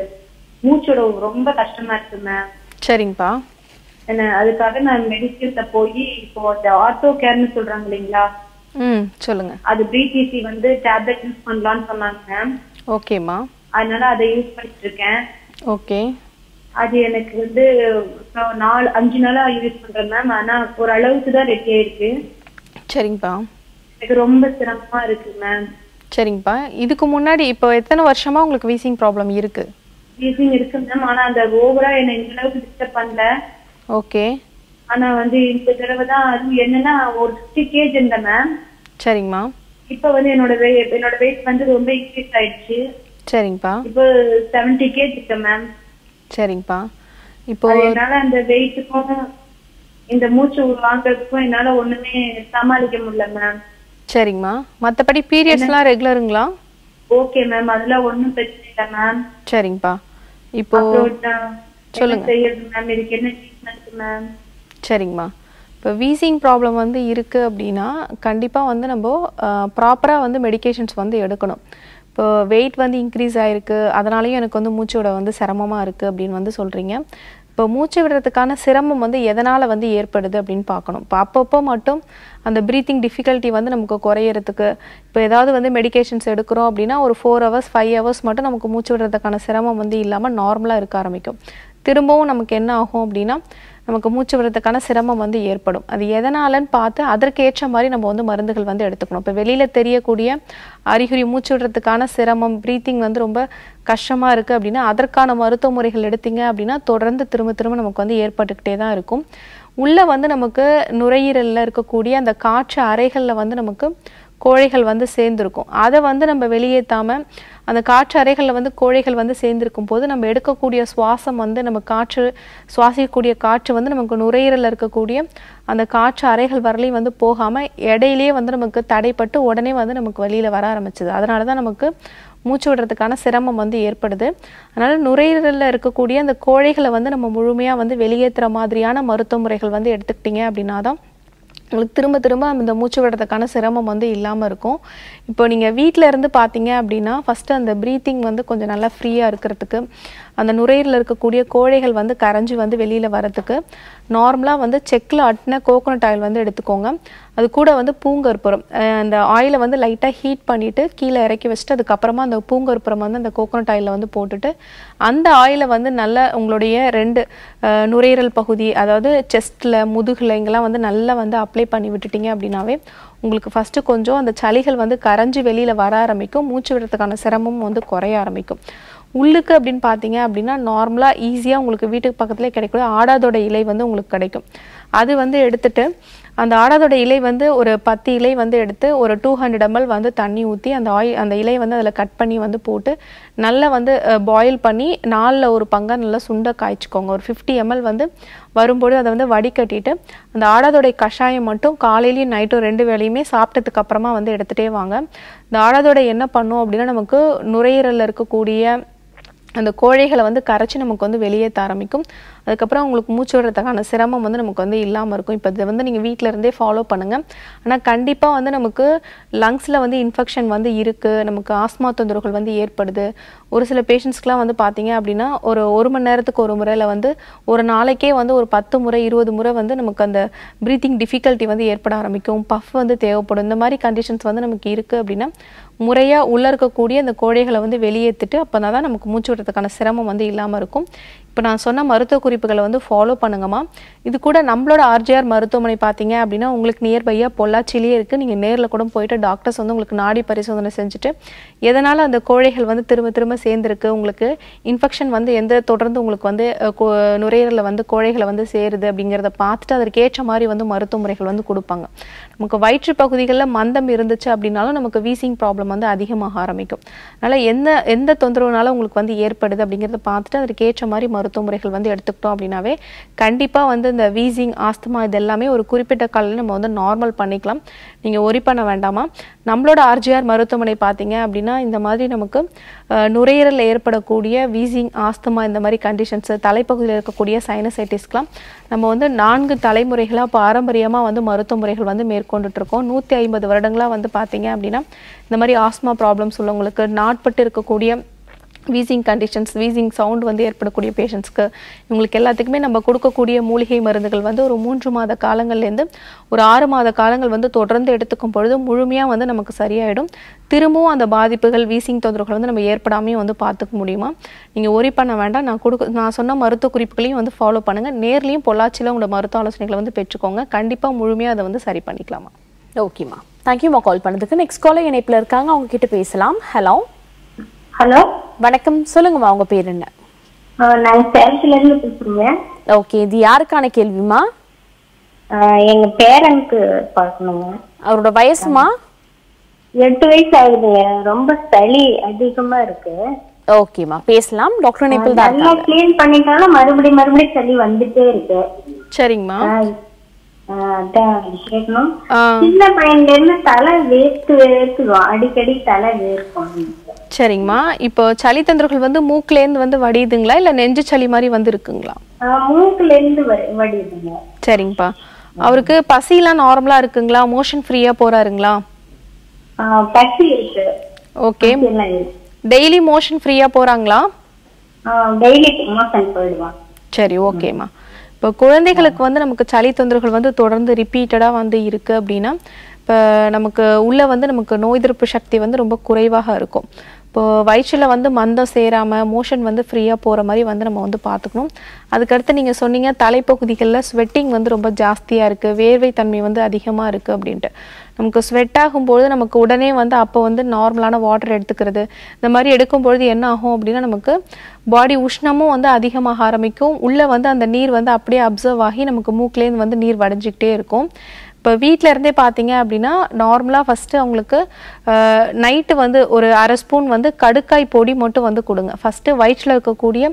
மூச்சோட ரொம்ப கஷ்டமா இருக்கு மேம் சரிங்கப்பா என்ன அதுக்காக நான் மெடிக்கல்ல போய் இப்போ அந்த ஆர்த்தோ கேர்னு சொல்றாங்க இல்லைங்களா ம் சொல்லுங்க அது பிடிசி வந்து டேப்லெட் யூஸ் பண்ணலாம்னு சொன்னாங்க மேம் ஓகேம்மா அதனால அதை யூஸ் பண்ணிட்டு இருக்கேன் ஓகே அது எனக்கு வந்து இப்போ நாலு அஞ்சு நாளா யூஸ் பண்றேன் மேம் ஆனா ஒரு அளவுக்கு தான் ரெடி ஆயிருக்கு சரிங்கப்பா எனக்கு ரொம்ப சிரமமா இருக்கு மேம் சரிங்கப்பா இதுக்கு முன்னாடி இப்போ எத்தனை வருஷமா உங்களுக்கு வீசிங் ப்ராப்ளம் இருக்கு வீசிங் இருக்கு மேம் ஆனா அந்த ஓவரா என்ன இந்த அளவுக்கு டிஸ்டர்ப் பண்ணல ஓகே ஆனா வந்து இந்த தடவை தான் அது என்னன்னா ஒரு சிக்ஸ்டி கேஜ் இருந்தேன் மேம் சரிங்கம்மா இப்ப வந்து என்னோட weight என்னோட வெயிட் வந்து ரொம்ப இன்க்ரீஸ் ஆயிடுச்சு சரிங்கப்பா இப்போ செவன்டி கேஜ் இருக்கேன் மேம் சரிங்கப்பா இப்போ அது என்னால அந்த வெயிட்டுக்கும் இந்த மூச்சு வாங்குறதுக்கும் என்னால ஒண்ணுமே சமாளிக்க முடியல மேம் சரிங்கம்மா மற்றபடி பீரியட்ஸ்லாம் ரெகுலருங்களா ஓகே மேம் அதெல்லாம் ஒண்ணும் பிரச்சனை இல்லை மேம் சரிங்கப்பா இப்போ அப்புறம் நான் சொல்லுங்க. என்ன செய்யறது மேம் இதுக்கு என்ன ட்ரீட்மெண்ட் மேம் சரிங்கம்மா இப்போ வீசிங் ப்ராப்ளம் வந்து இருக்குது அப்படின்னா கண்டிப்பாக வந்து நம்ம ப்ராப்பராக வந்து மெடிகேஷன்ஸ் வந்து எடுக்கணும் இப்போ வெயிட் வந்து இன்க்ரீஸ் ஆகிருக்கு அதனாலேயும் எனக்கு வந்து மூச்சு விட வந்து சிரமமாக இருக்குது அப்படின்னு வந்து சொல்கிறீங்க இப்போ மூச்சு விடுறதுக்கான சிரமம் வந்து எதனால் வந்து ஏற்படுது அப்படின்னு பார்க்கணும் இப்போ அப்பப்போ மட்டும் அந்த ப்ரீத்திங் டிஃபிகல்ட்டி வந்து நமக்கு குறையறதுக்கு இப்போ ஏதாவது வந்து மெடிகேஷன்ஸ் எடுக்கிறோம் அப்படின்னா ஒரு ஃபோர் ஹவர்ஸ் ஃபைவ் ஹவர்ஸ் மட்டும் நமக்கு மூச்சு விடுறதுக்கான சிரமம் வந்து இல்லாமல் நார்மலாக இருக்க ஆரம்பிக்கும் திரும்பவும் நமக்கு என்ன ஆகும் அப்படின்னா நமக்கு மூச்சு விடுறதுக்கான சிரமம் வந்து ஏற்படும் அது எதனாலன்னு பார்த்து அதற்கேற்ற மாதிரி நம்ம வந்து மருந்துகள் வந்து எடுத்துக்கணும் இப்போ வெளியில் தெரியக்கூடிய அறிகுறி மூச்சு விடுறதுக்கான சிரமம் ப்ரீத்திங் வந்து ரொம்ப கஷ்டமாக இருக்குது அப்படின்னா அதற்கான மருத்துவ முறைகள் எடுத்தீங்க அப்படின்னா தொடர்ந்து திரும்ப திரும்ப நமக்கு வந்து ஏற்பட்டுக்கிட்டே தான் இருக்கும் உள்ளே வந்து நமக்கு நுரையீரலில் இருக்கக்கூடிய அந்த காற்று அறைகளில் வந்து நமக்கு கோழைகள் வந்து சேர்ந்துருக்கும் அதை வந்து நம்ம வெளியேற்றாமல் அந்த காற்று அறைகளில் வந்து கோழைகள் வந்து சேர்ந்திருக்கும் போது நம்ம எடுக்கக்கூடிய சுவாசம் வந்து நம்ம காற்று சுவாசிக்கக்கூடிய காற்று வந்து நமக்கு நுரையீரலில் இருக்கக்கூடிய அந்த காற்று அறைகள் வரலையும் வந்து போகாமல் இடையிலேயே வந்து நமக்கு தடைப்பட்டு உடனே வந்து நமக்கு வெளியில் வர ஆரம்பிச்சது அதனால தான் நமக்கு மூச்சு விடுறதுக்கான சிரமம் வந்து ஏற்படுது அதனால் நுரையீரலில் இருக்கக்கூடிய அந்த கோழைகளை வந்து நம்ம முழுமையாக வந்து வெளியேற்றுற மாதிரியான மருத்துவ முறைகள் வந்து எடுத்துக்கிட்டீங்க அப்படின்னா தான் உங்களுக்கு திரும்ப திரும்ப இந்த மூச்சு விடுறதுக்கான சிரமம் வந்து இல்லாமல் இருக்கும் இப்போ நீங்கள் வீட்டில் இருந்து பார்த்தீங்க அப்படின்னா ஃபஸ்ட்டு அந்த ப்ரீத்திங் வந்து கொஞ்சம் நல்லா ஃப்ரீயாக இருக்கிறதுக்கு அந்த நுரையீரலில் இருக்கக்கூடிய கோழைகள் வந்து கரைஞ்சி வந்து வெளியில் வரதுக்கு நார்மலாக வந்து செக்கில் அட்டின கோகோனட் ஆயில் வந்து எடுத்துக்கோங்க அது கூட வந்து பூங்கற்புரம் அஹ் அந்த ஆயிலை வந்து லைட்டாக ஹீட் பண்ணிவிட்டு கீழே இறக்கி வச்சுட்டு அதுக்கப்புறமா அந்த பூங்கற்புரம் வந்து அந்த கோகோனட் ஆயிலில் வந்து போட்டுட்டு அந்த ஆயிலை வந்து நல்லா உங்களுடைய ரெண்டு அஹ், நுரையீரல் பகுதி அதாவது செஸ்ட்டில் முதுகில் இங்கெல்லாம் வந்து நல்லா வந்து அப்ளை பண்ணி விட்டுட்டீங்க அப்படின்னாவே உங்களுக்கு ஃபஸ்ட்டு கொஞ்சம் அந்த சளிகள் வந்து கரைஞ்சி வெளியில் வர ஆரம்பிக்கும் மூச்சு விடுறதுக்கான சிரமமும் வந்து குறைய ஆரம்பிக்கும் உள்ளுக்கு அப்படின்னு பார்த்தீங்க அப்படின்னா நார்மலாக ஈஸியாக உங்களுக்கு வீட்டுக்கு பக்கத்துலேயே கிடைக்கக்கூடிய ஆடாதோட இலை வந்து உங்களுக்கு கிடைக்கும் அது வந்து எடுத்துட்டு அந்த ஆடாதோட இலை வந்து ஒரு பத்து இலை வந்து எடுத்து ஒரு டூ ஹண்ட்ரட் எம்எல் வந்து தண்ணி ஊற்றி அந்த ஆயில் அந்த இலையை வந்து அதில் கட் பண்ணி வந்து போட்டு நல்லா வந்து பாயில் பண்ணி நாலில் ஒரு பங்கா நல்லா சுண்ட காய்ச்சிக்கோங்க ஒரு ஃபிஃப்டி எம்எல் வந்து வரும்பொழுது அதை வந்து வடிகட்டிட்டு அந்த ஆடாதோடைய கஷாயம் மட்டும் காலையிலையும் நைட்டும் ரெண்டு வேளையுமே சாப்பிட்டதுக்கு அப்புறமா வந்து எடுத்துகிட்டே வாங்க இந்த ஆடாதோட என்ன பண்ணும் அப்படின்னா நமக்கு நுரையீரலில் இருக்கக்கூடிய அந்த கோழைகளை வந்து கரைச்சி நமக்கு வந்து வெளியேற்ற ஆரம்பிக்கும் அதுக்கப்புறம் உங்களுக்கு மூச்சு விடுறதுக்கான சிரமம் வந்து நமக்கு வந்து இல்லாமல் இருக்கும் இப்போ இதை வந்து நீங்கள் வீட்டில் இருந்தே ஃபாலோ பண்ணுங்கள் ஆனால் கண்டிப்பாக வந்து நமக்கு லங்ஸில் வந்து இன்ஃபெக்ஷன் வந்து இருக்குது நமக்கு ஆஸ்மா தொந்தரவுகள் வந்து ஏற்படுது ஒரு சில பேஷண்ட்ஸ்க்குலாம் வந்து பார்த்தீங்க அப்படின்னா ஒரு ஒரு மணி நேரத்துக்கு ஒரு முறையில் வந்து ஒரு நாளைக்கே வந்து ஒரு பத்து முறை இருபது முறை வந்து நமக்கு அந்த ப்ரீத்திங் டிஃபிகல்ட்டி வந்து ஏற்பட ஆரம்பிக்கும் பஃப் வந்து தேவைப்படும் இந்த மாதிரி கண்டிஷன்ஸ் வந்து நமக்கு இருக்குது அப்படின்னா முறையாக உள்ளே இருக்கக்கூடிய அந்த கோழைகளை வந்து வெளியேற்றிட்டு அப்போ தான் நமக்கு மூச்சு விடுறதுக்கான சிரமம் வந்து இல்லாமல் இருக்கும் இப்போ நான் சொன்ன மருத்துவ குறிப்புகளை வந்து ஃபாலோ பண்ணுங்கம்மா இது கூட நம்மளோட ஆர்ஜிஆர் மருத்துவமனை பார்த்தீங்க அப்படின்னா உங்களுக்கு நியர்பையாக பொள்ளாச்சிலேயே இருக்குது நீங்கள் நேரில் கூட போயிட்டு டாக்டர்ஸ் வந்து உங்களுக்கு நாடி பரிசோதனை செஞ்சுட்டு எதனால் அந்த கோழைகள் வந்து திரும்ப திரும்ப சேர்ந்துருக்கு உங்களுக்கு இன்ஃபெக்ஷன் வந்து எந்த தொடர்ந்து உங்களுக்கு வந்து அஹ், கோ- நுரையீரலில் வந்து கோழைகளை வந்து சேருது அப்படிங்கிறத பார்த்துட்டு அதற்கு ஏற்ற மாதிரி வந்து மருத்துவ முறைகள் வந்து கொடுப்பாங்க நமக்கு வயிற்று பகுதிகளில் மந்தம் இருந்துச்சு அப்படின்னாலும் நமக்கு வீசிங் ப்ராப்ளம் வந்து அதிகமாக ஆரம்பிக்கும் அதனால் எந்த எந்த தொந்தரவுனால உங்களுக்கு வந்து ஏற்படுது அப்படிங்கிறத பார்த்துட்டு அதற்கு ஏற்ற மாதிரி மருத்துவ முறைகள் வந்து எடுத்துக்கிட்டோம் அப்படின்னாவே கண்டிப்பாக வந்து இந்த வீசிங் ஆஸ்துமா இது எல்லாமே ஒரு குறிப்பிட்ட காலையில் நம்ம வந்து நார்மல் பண்ணிக்கலாம் நீங்கள் ஒரி பண்ண வேண்டாமா நம்மளோட ஆர்ஜிஆர் மருத்துவமனை பார்த்தீங்க அப்படின்னா இந்த மாதிரி நமக்கு அஹ், நுரையீரலில் ஏற்படக்கூடிய வீசிங் ஆஸ்துமா இந்த மாதிரி கண்டிஷன்ஸ் தலைப்பகுதியில் இருக்கக்கூடிய சைனசைட்டிஸ்க்கெலாம் நம்ம வந்து நான்கு தலைமுறைகளாக பாரம்பரியமாக வந்து மருத்துவ முறைகள் வந்து மேற்கொண்டுட்டு இருக்கோம் நூற்றி ஐம்பது வருடங்களாக வந்து பார்த்தீங்க அப்படின்னா இந்த மாதிரி ஆஸ்மா ப்ராப்ளம்ஸ் உள்ளவங்களுக்கு நாட்பட்டு இருக்கக்கூடிய வீசிங் கண்டிஷன்ஸ் வீசிங் சவுண்ட் வந்து ஏற்படக்கூடிய பேஷண்ட்ஸ்க்கு இவங்களுக்கு எல்லாத்துக்குமே நம்ம கொடுக்கக்கூடிய மூலிகை மருந்துகள் வந்து ஒரு மூன்று மாத காலங்கள்லேருந்து ஒரு ஆறு மாத காலங்கள் வந்து தொடர்ந்து எடுத்துக்கும் பொழுது முழுமையாக வந்து நமக்கு சரியாயிடும் திரும்பவும் அந்த பாதிப்புகள் வீசிங் தொந்தரவுகள் வந்து நம்ம ஏற்படாமையும் வந்து பார்த்துக்க முடியுமா நீங்கள் ஒரி பண்ண வேண்டாம் நான் கொடுக்க நான் சொன்ன மருத்துவ குறிப்புகளையும் வந்து ஃபாலோ பண்ணுங்கள் நேர்லேயும் பொள்ளாச்சியில் உங்களோட மருத்துவ ஆலோசனைகளை வந்து பெற்றுக்கோங்க கண்டிப்பாக முழுமையாக அதை வந்து சரி பண்ணிக்கலாமா ஓகேம்மா தேங்க்யூமா கால் பண்ணதுக்கு நெக்ஸ்ட் காலர் இணைப்புல இருக்காங்க அவங்க கிட்ட பேசலாம் ஹலோ ஹலோ வணக்கம் சொல்லுங்கம்மா உங்க பேர் என்ன நாங்க சேலத்துல இருந்து பேசுறோங்க ஓகே இது யாருக்கான கேள்விமா ஆஹ் எங்க பேரனுக்கு பார்க்கணுங்க அவரோட வயசுமா எட்டு வயசு ஆகுதுங்க ரொம்ப சளி அதிகமா இருக்கு ஓகேம்மா பேசலாம் டாக்டர் இணைப்பில் தான் நல்லா கிளீன் பண்ணிட்டாலும் மறுபடியும் மறுபடியும் சளி வந்துட்டே இருக்கு சரிங்கம்மா ஆஹ் ஆஹ் அதான் கேட்கணும் ஆ சின்ன பையன்ல இருந்து தலை வேர்த்து வேர்த்துடும் அடிக்கடி தலை வேர்க்கும் சரிங்கம்மா இப்போ சளி தொந்தரவுகள் வந்து மூக்குலேருந்து வந்து வடியுதுங்களா இல்லை நெஞ்சு சளி மாதிரி வந்து இருக்குங்களா ஆஹ் மூக்குல இருந்து வ- வடியுதுங்க சரிங்கப்பா அவருக்கு பசிலாம் நார்மலாக இருக்குங்களா மோஷன் ஃப்ரீயாக போகிறாருங்களா ஆஹ் பசி இருக்கு ஓகே பசி எல்லாம் இருக்கு டெய்லி மோஷன் ஃப்ரீயாக போகிறாங்களா டெய்லி மோசன் போயிடுவான் சரி ஓகேம்மா இப்போ குழந்தைகளுக்கு வந்து நமக்கு சளி தொந்தரவுகள் வந்து தொடர்ந்து ரிப்பீட்டடாக வந்து இருக்கு அப்படின்னா இப்போ நமக்கு உள்ள வந்து நமக்கு நோய் எதிர்ப்பு சக்தி வந்து ரொம்ப குறைவாக இருக்கும் இப்போ வயிற்றுல வந்து மந்தம் சேராம மோஷன் வந்து ஃப்ரீயாக போகிற மாதிரி வந்து நம்ம வந்து பார்த்துக்கணும் அதுக்கடுத்து நீங்கள் சொன்னீங்க தலைப்பகுதிகளில் ஸ்வெட்டிங் வந்து ரொம்ப ஜாஸ்தியாக இருக்குது வேர்வை தன்மை வந்து அதிகமாக இருக்குது அப்படின்ட்டு நமக்கு ஸ்வெட் ஆகும்பொழுது நமக்கு உடனே வந்து அப்போ வந்து நார்மலான வாட்டர் எடுத்துக்கிறது இந்த மாதிரி எடுக்கும்பொழுது என்ன ஆகும் அப்படின்னா நமக்கு பாடி உஷ்ணமும் வந்து அதிகமாக ஆரம்பிக்கும் உள்ளே வந்து அந்த நீர் வந்து அப்படியே அப்சர்வ் ஆகி நமக்கு மூக்குலேருந்து வந்து நீர் வடைஞ்சிக்கிட்டே இருக்கும் இப்போ வீட்டில் இருந்தே பார்த்தீங்க அப்படின்னா நார்மலாக ஃபஸ்ட்டு அவங்களுக்கு நைட்டு வந்து ஒரு அரை ஸ்பூன் வந்து கடுக்காய் பொடி மட்டும் வந்து கொடுங்க ஃபஸ்ட்டு வயிற்றில் இருக்கக்கூடிய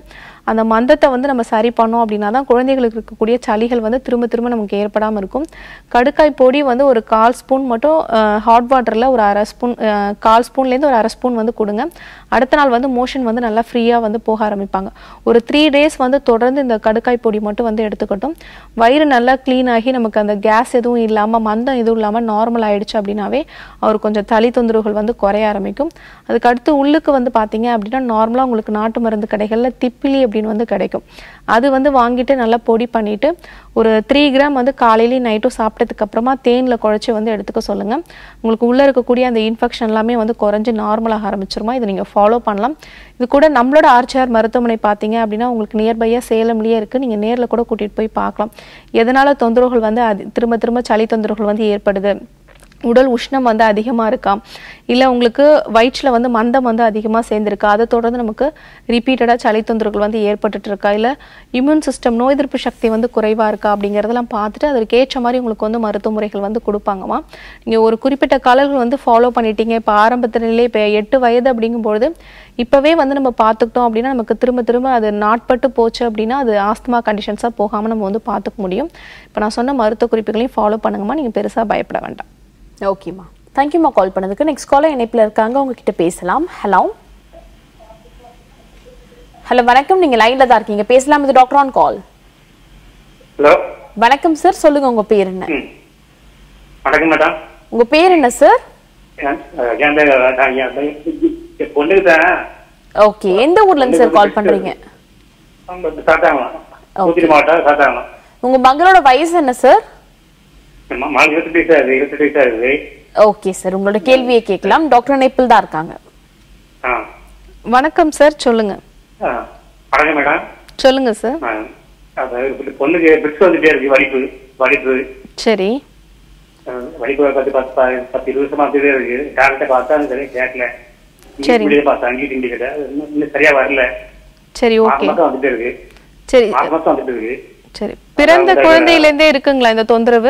அந்த மந்தத்தை வந்து நம்ம சரி பண்ணோம் அப்படின்னா தான் குழந்தைகளுக்கு இருக்கக்கூடிய சளிகள் வந்து திரும்ப திரும்ப நமக்கு ஏற்படாமல் இருக்கும் கடுக்காய் பொடி வந்து ஒரு கால் ஸ்பூன் மட்டும் ஹாட் வாட்டரில் ஒரு அரை ஸ்பூன் கால் ஸ்பூன்லேருந்து ஒரு அரை ஸ்பூன் வந்து கொடுங்க அடுத்த நாள் வந்து மோஷன் வந்து நல்லா ஃப்ரீயாக வந்து போக ஆரம்பிப்பாங்க ஒரு த்ரீ டேஸ் வந்து தொடர்ந்து இந்த கடுக்காய் பொடி மட்டும் வந்து எடுத்துக்கட்டும் வயிறு நல்லா க்ளீன் ஆகி நமக்கு அந்த கேஸ் எதுவும் இல்லாமல் மந்தம் எதுவும் இல்லாமல் நார்மல் ஆயிடுச்சு அப்படின்னாவே அவர் கொஞ்சம் தளி தொந்தரவுகள் வந்து குறைய ஆரம்பிக்கும் அதுக்கு அடுத்து உள்ளுக்கு வந்து பார்த்தீங்க அப்படின்னா நார்மலாக உங்களுக்கு நாட்டு மருந்து கடைகளில் திப்பிலி அப்படின்னு வந்து கிடைக்கும் அது வந்து வாங்கிட்டு நல்லா பொடி பண்ணிட்டு ஒரு த்ரீ கிராம் வந்து காலையிலையும் நைட்டும் சாப்பிட்டதுக்கு அப்புறமா தேனில் குழச்சி வந்து எடுத்துக்க சொல்லுங்க உங்களுக்கு உள்ள இருக்கக்கூடிய அந்த இன்ஃபெக்ஷன் எல்லாமே வந்து குறைஞ்சு நார்மலாக ஆரம்பிச்சிருமா இதை நீங்கள் ஃபாலோ பண்ணலாம் இது கூட நம்மளோட ஆர்ச்சிஆர் மருத்துவமனை பார்த்தீங்க அப்படின்னா உங்களுக்கு நியர்பையாக சேலம்லேயே இருக்குது நீங்கள் நேரில் கூட கூட்டிகிட்டு போய் பார்க்கலாம் எதனால தொந்தரவுகள் வந்து அது திரும்ப திரும்ப சளி தொந்தரவுகள் வந்து ஏற்படுது உடல் உஷ்ணம் வந்து அதிகமாக இருக்காம் இல்லை உங்களுக்கு வயிற்றில் வந்து மந்தம் வந்து அதிகமாக சேர்ந்துருக்கா அதை தொடர்ந்து நமக்கு ரிப்பீட்டடாக சளி தொந்தரவுகள் வந்து ஏற்பட்டுட்டு இருக்கா இல்லை இம்யூன் சிஸ்டம் நோய் எதிர்ப்பு சக்தி வந்து குறைவாக இருக்கா அப்படிங்கிறதெல்லாம் பார்த்துட்டு அதற்கு ஏற்ற மாதிரி உங்களுக்கு வந்து மருத்துவ முறைகள் வந்து கொடுப்பாங்கம்மா நீங்கள் ஒரு குறிப்பிட்ட காலங்கள் வந்து ஃபாலோ பண்ணிட்டீங்க இப்போ ஆரம்பத்திலே இப்போ எட்டு வயது அப்படிங்கும்பொழுது இப்போவே வந்து நம்ம பார்த்துக்கிட்டோம் அப்படின்னா நமக்கு திரும்ப திரும்ப அது நாட்பட்டு போச்சு அப்படின்னா அது ஆஸ்துமா கண்டிஷன்ஸாக போகாமல் நம்ம வந்து பார்த்துக்க முடியும் இப்போ நான் சொன்ன மருத்துவ குறிப்புகளையும் ஃபாலோ பண்ணுங்கம்மா நீங்கள் பெருசாக பயப்பட வேண்டாம் ஓகேம்மா தேங்க்யூம்மா கால் பண்ணதுக்கு நெக்ஸ்ட் காலர் இணைப்பில் இருக்காங்க உங்ககிட்ட பேசலாம் ஹலோ ஹலோ வணக்கம் நீங்க லைன்ல தான் இருக்கீங்க பேசலாம் இது டாக்டர் ஆன் கால் ஹலோ வணக்கம் சார் சொல்லுங்க உங்க பேர் என்ன ம் வணக்கம் மேடம் உங்க பேர் என்ன சார் என் என் பேர் நான் என் பையன் என் பொண்ணுக்கு தான் ஓகே எந்த ஊர்ல இருந்து சார் கால் பண்றீங்க சாத்தாங்களாம் தூத்துக்குடி மாவட்டம் சாத்தாங்களாம் உங்க மகளோட வயசு என்ன சார் மாலை இருபத்தெட்டு வயசா இருக்குது இருபத்தெட்டு வயசா இருக்குது ஓகே சார் உங்களோட கேள்வியை கேட்கலாம் டாக்டர் இணைப்பில் தான் இருக்காங்க ஆ வணக்கம் சார் சொல்லுங்க ஆ வணக்கம் மேடம் சொல்லுங்க சார் ஆ அதாவது இப்ப பொண்ணுக்கு பிடிச்சு வந்துட்டே இருக்கு வலிப்பு வலிப்பு சரி ஆ, வலிப்பு பத்து பத்து ப- பத்து இருபது வருஷமா வந்துட்டே இருக்கு டாக்டர்கிட்ட பார்த்தா அது சரியா கேட்கல சரி. இங்கிலீஷ் பார்த்தா அங்கீட்டு இங்கிட்ட இன்னும் இன்னும் சரியா வரல சரி மாசம் ஓகே மாசம் வந்துட்டே இருக்கு சரி மாசம் மாசம் வந்துட்டு இருக்கு சரி பிறந்த குழந்தையிலேருந்தே இருக்குங்களா இந்த தொந்தரவு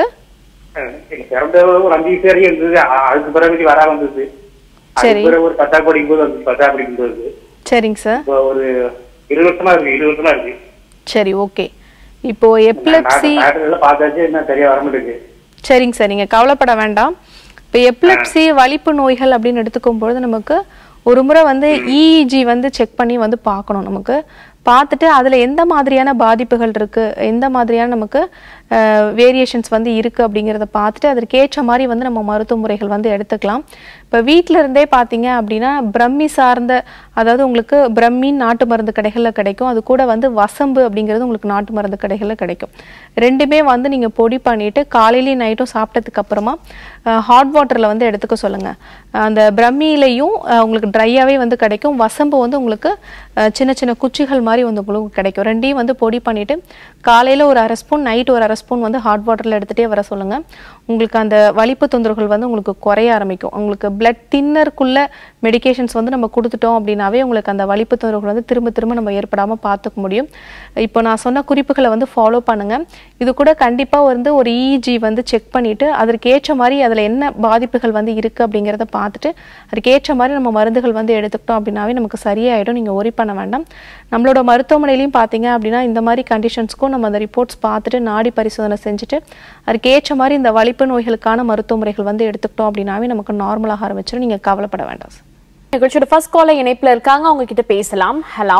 எங்க பிறந்த ஒரு அஞ்சு வயசு வரைக்கும் இருந்தது அ- அதுக்கு பிறகு வராம வந்தது சரி. அதுக்கு பிறகு ஒரு பத்தா படிக்கும் போது வந்து பத்தா படிக்கும் போது சரிங்க சார் இப்போ ஒரு இருபது வருஷமா இருக்கு இருபது வருஷமா இருக்கு சரி ஓகே இப்போ எப்லெப்சி டாக்டர் எல்லாம் பார்த்தாச்சு என்ன சரியா வர மாட்டேங்குது சரிங்க சார் நீங்கள் கவலைப்பட வேண்டாம் இப்போ எப்லெப்சி வலிப்பு நோய்கள் அப்படின்னு எடுத்துக்கும் பொழுது நமக்கு ஒரு முறை வந்து இஇஜி வந்து செக் பண்ணி வந்து பார்க்கணும் நமக்கு பார்த்துட்டு அதில் எந்த மாதிரியான பாதிப்புகள் இருக்குது எந்த மாதிரியான நமக்கு வேரியேஷன்ஸ் வந்து இருக்குது அப்படிங்கிறத பார்த்துட்டு அதற்கேற்ற மாதிரி வந்து நம்ம மருத்துவ முறைகள் வந்து எடுத்துக்கலாம் இப்போ வீட்டில இருந்தே பார்த்தீங்க அப்படின்னா பிரம்மி சார்ந்த அதாவது உங்களுக்கு பிரம்மின் நாட்டு மருந்து கடைகளில் கிடைக்கும் அது கூட வந்து வசம்பு அப்படிங்கிறது உங்களுக்கு நாட்டு மருந்து கடைகளில் கிடைக்கும் ரெண்டுமே வந்து நீங்கள் பொடி பண்ணிட்டு காலையிலையும் நைட்டும் சாப்பிட்டதுக்கு அப்புறமா ஹாட் வாட்டரில் வந்து எடுத்துக்க சொல்லுங்க அந்த பிரம்மியிலையும் அஹ், உங்களுக்கு ட்ரையாகவே வந்து கிடைக்கும் வசம்பு வந்து உங்களுக்கு அஹ், சின்ன சின்ன குச்சிகள் மாதிரி வந்து உங்களுக்கு கிடைக்கும் ரெண்டையும் வந்து பொடி பண்ணிட்டு காலையில் ஒரு அரை ஸ்பூன் நைட் ஒரு அரை ஸ்பூன் வந்து ஹாட் வாட்டரில் எடுத்துகிட்டே வர சொல்லுங்க உங்களுக்கு அந்த வலிப்பு தொந்தரவுகள் வந்து உங்களுக்கு குறைய ஆரம்பிக்கும் உங்களுக்கு பிளட் தின்னருக்குள்ள மெடிகேஷன்ஸ் வந்து நம்ம கொடுத்துட்டோம் அப்படின்னாவே உங்களுக்கு அந்த வலிப்பு தொந்தரவுகள் வந்து திரும்ப திரும்ப நம்ம ஏற்படாமல் பார்த்துக்க முடியும் இப்போ நான் சொன்ன குறிப்புகளை வந்து ஃபாலோ பண்ணுங்க இது கூட கண்டிப்பாக வந்து ஒரு இஜி வந்து செக் பண்ணிட்டு அதற்கு ஏற்ற மாதிரி அதில் என்ன பாதிப்புகள் வந்து இருக்கு அப்படிங்கிறத பார்த்துட்டு அதுக்கு ஏற்ற மாதிரி நம்ம மருந்துகள் வந்து எடுத்துக்கிட்டோம் அப்படின்னாவே நமக்கு சரியாயிடும் நீங்கள் ஒரி பண்ண வேண்டாம் நம்மளோட மருத்துவமனையிலையும் பார்த்தீங்க அப்படின்னா இந்த மாதிரி கண்டிஷன்ஸ்க்கும் நம்ம அந்த ரிப்போர்ட்ஸ் பார்த்துட்டு நாடி பரிசோதனை செஞ்சுட்டு அதுக்கு ஏற்ற மாதிரி இந்த வலிப்பு நோய்களுக்கான மருத்துவ முறைகள் வந்து எடுத்துக்கிட்டோம் அப்படின்னாவே நமக்கு நார்மலாக ஆரம்பிச்சிடும் நீங்கள் கவலைப்பட வேண்டாம் சார் நிகழ்ச்சியோட ஃபர்ஸ்ட் காலர் இணைப்பில் இருக்காங்க அவங்க கிட்ட பேசலாம் ஹலோ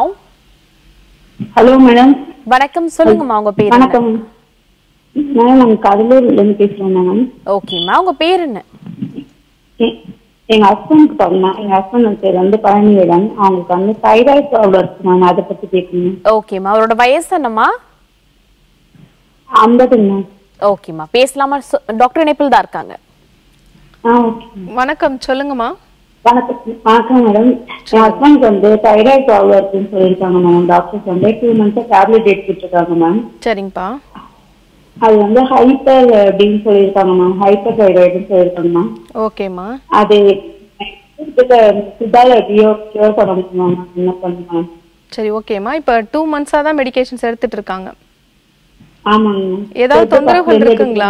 ஹலோ மேடம் வணக்கம் சொல்லுங்கம்மா உங்க பேர் என்ன வணக்கம் மேடம் நாங்கள் கடலூர்ல இருந்து பேசுறோம் மேடம் ஓகேம்மா உங்க பேர் என்ன எ- எங்க ஹஸ்பண்டுக்கு பாருங்க எங்க ஹஸ்பண்ட் பேர் வந்து பழனிவேலன் அவங்களுக்கு வந்து தைராய்டு ப்ராப்ளம் இருக்கு மேம் அதை பத்தி கேட்கணும் ஓகேம்மா அவரோட வயசு என்னம்மா ஐம்பதுங்க மேம் ஓகேம்மா பேசலாமா சொ- டாக்டர் இணைப்பில் தான் இருக்காங்க ஆ ஓகே வணக்கம் சொல்லுங்கம்மா வணக்கம் வணக்கம் மேடம் என் ஹஸ்பண்டுக்கு வந்து தைராய்டு ப்ராப்ளம் இருக்குன்னு சொல்லியிருக்காங்க மேம் டாக்டர்ஸ் வந்து டூ மந்த்ஸா டேப்லெட் எடுத்துட்டு இருக்காங்க மேம் சரிங்கப்பா அது வந்து ஹைப்பர் அப்படின்னு சொல்லியிருக்காங்க மேம் ஹைப்பர் தைராய்டுன்னு சொல்லியிருக்காங்க மேம் ஓகேம்மா அது சுதால எப்படியோ கியூர் பண்ண முடியுமா மேம் என்ன பண்ணுங்க சரி ஓகேம்மா இப்போ டூ மந்த்ஸாக தான் மெடிகேஷன்ஸ் எடுத்துட்டு இருக்காங்க ஆமாங்க மேம். ஏதாவது இப்ப தொந்தரவுகள் பக்கத்துல இருக்குங்களா?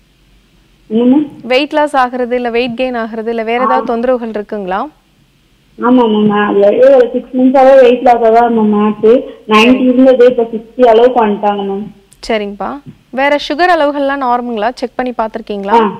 இருக்குங்க. என்னங்க வெயிட் லாஸ் ஆகுறது இல்லை வெயிட் கெயின் ஆகுறது இல்லை வேற ஏதாவது தொந்தரவுகள் இருக்குங்களா ஆமா மேம் அது ஒரு சிக்ஸ் மந்த்ஸாவே வெயிட் லாஸாக தான் மேம் ஆச்சு நைன்டி இருந்தது இப்போ சிக்ஸ்டி அளவுக்கு வந்துட்டாங்க மேம் சரிங்கப்பா வேற சுகர் அளவுகள்லாம் நார்மலா செக் பண்ணி பார்த்துருக்கீங்களா ஆ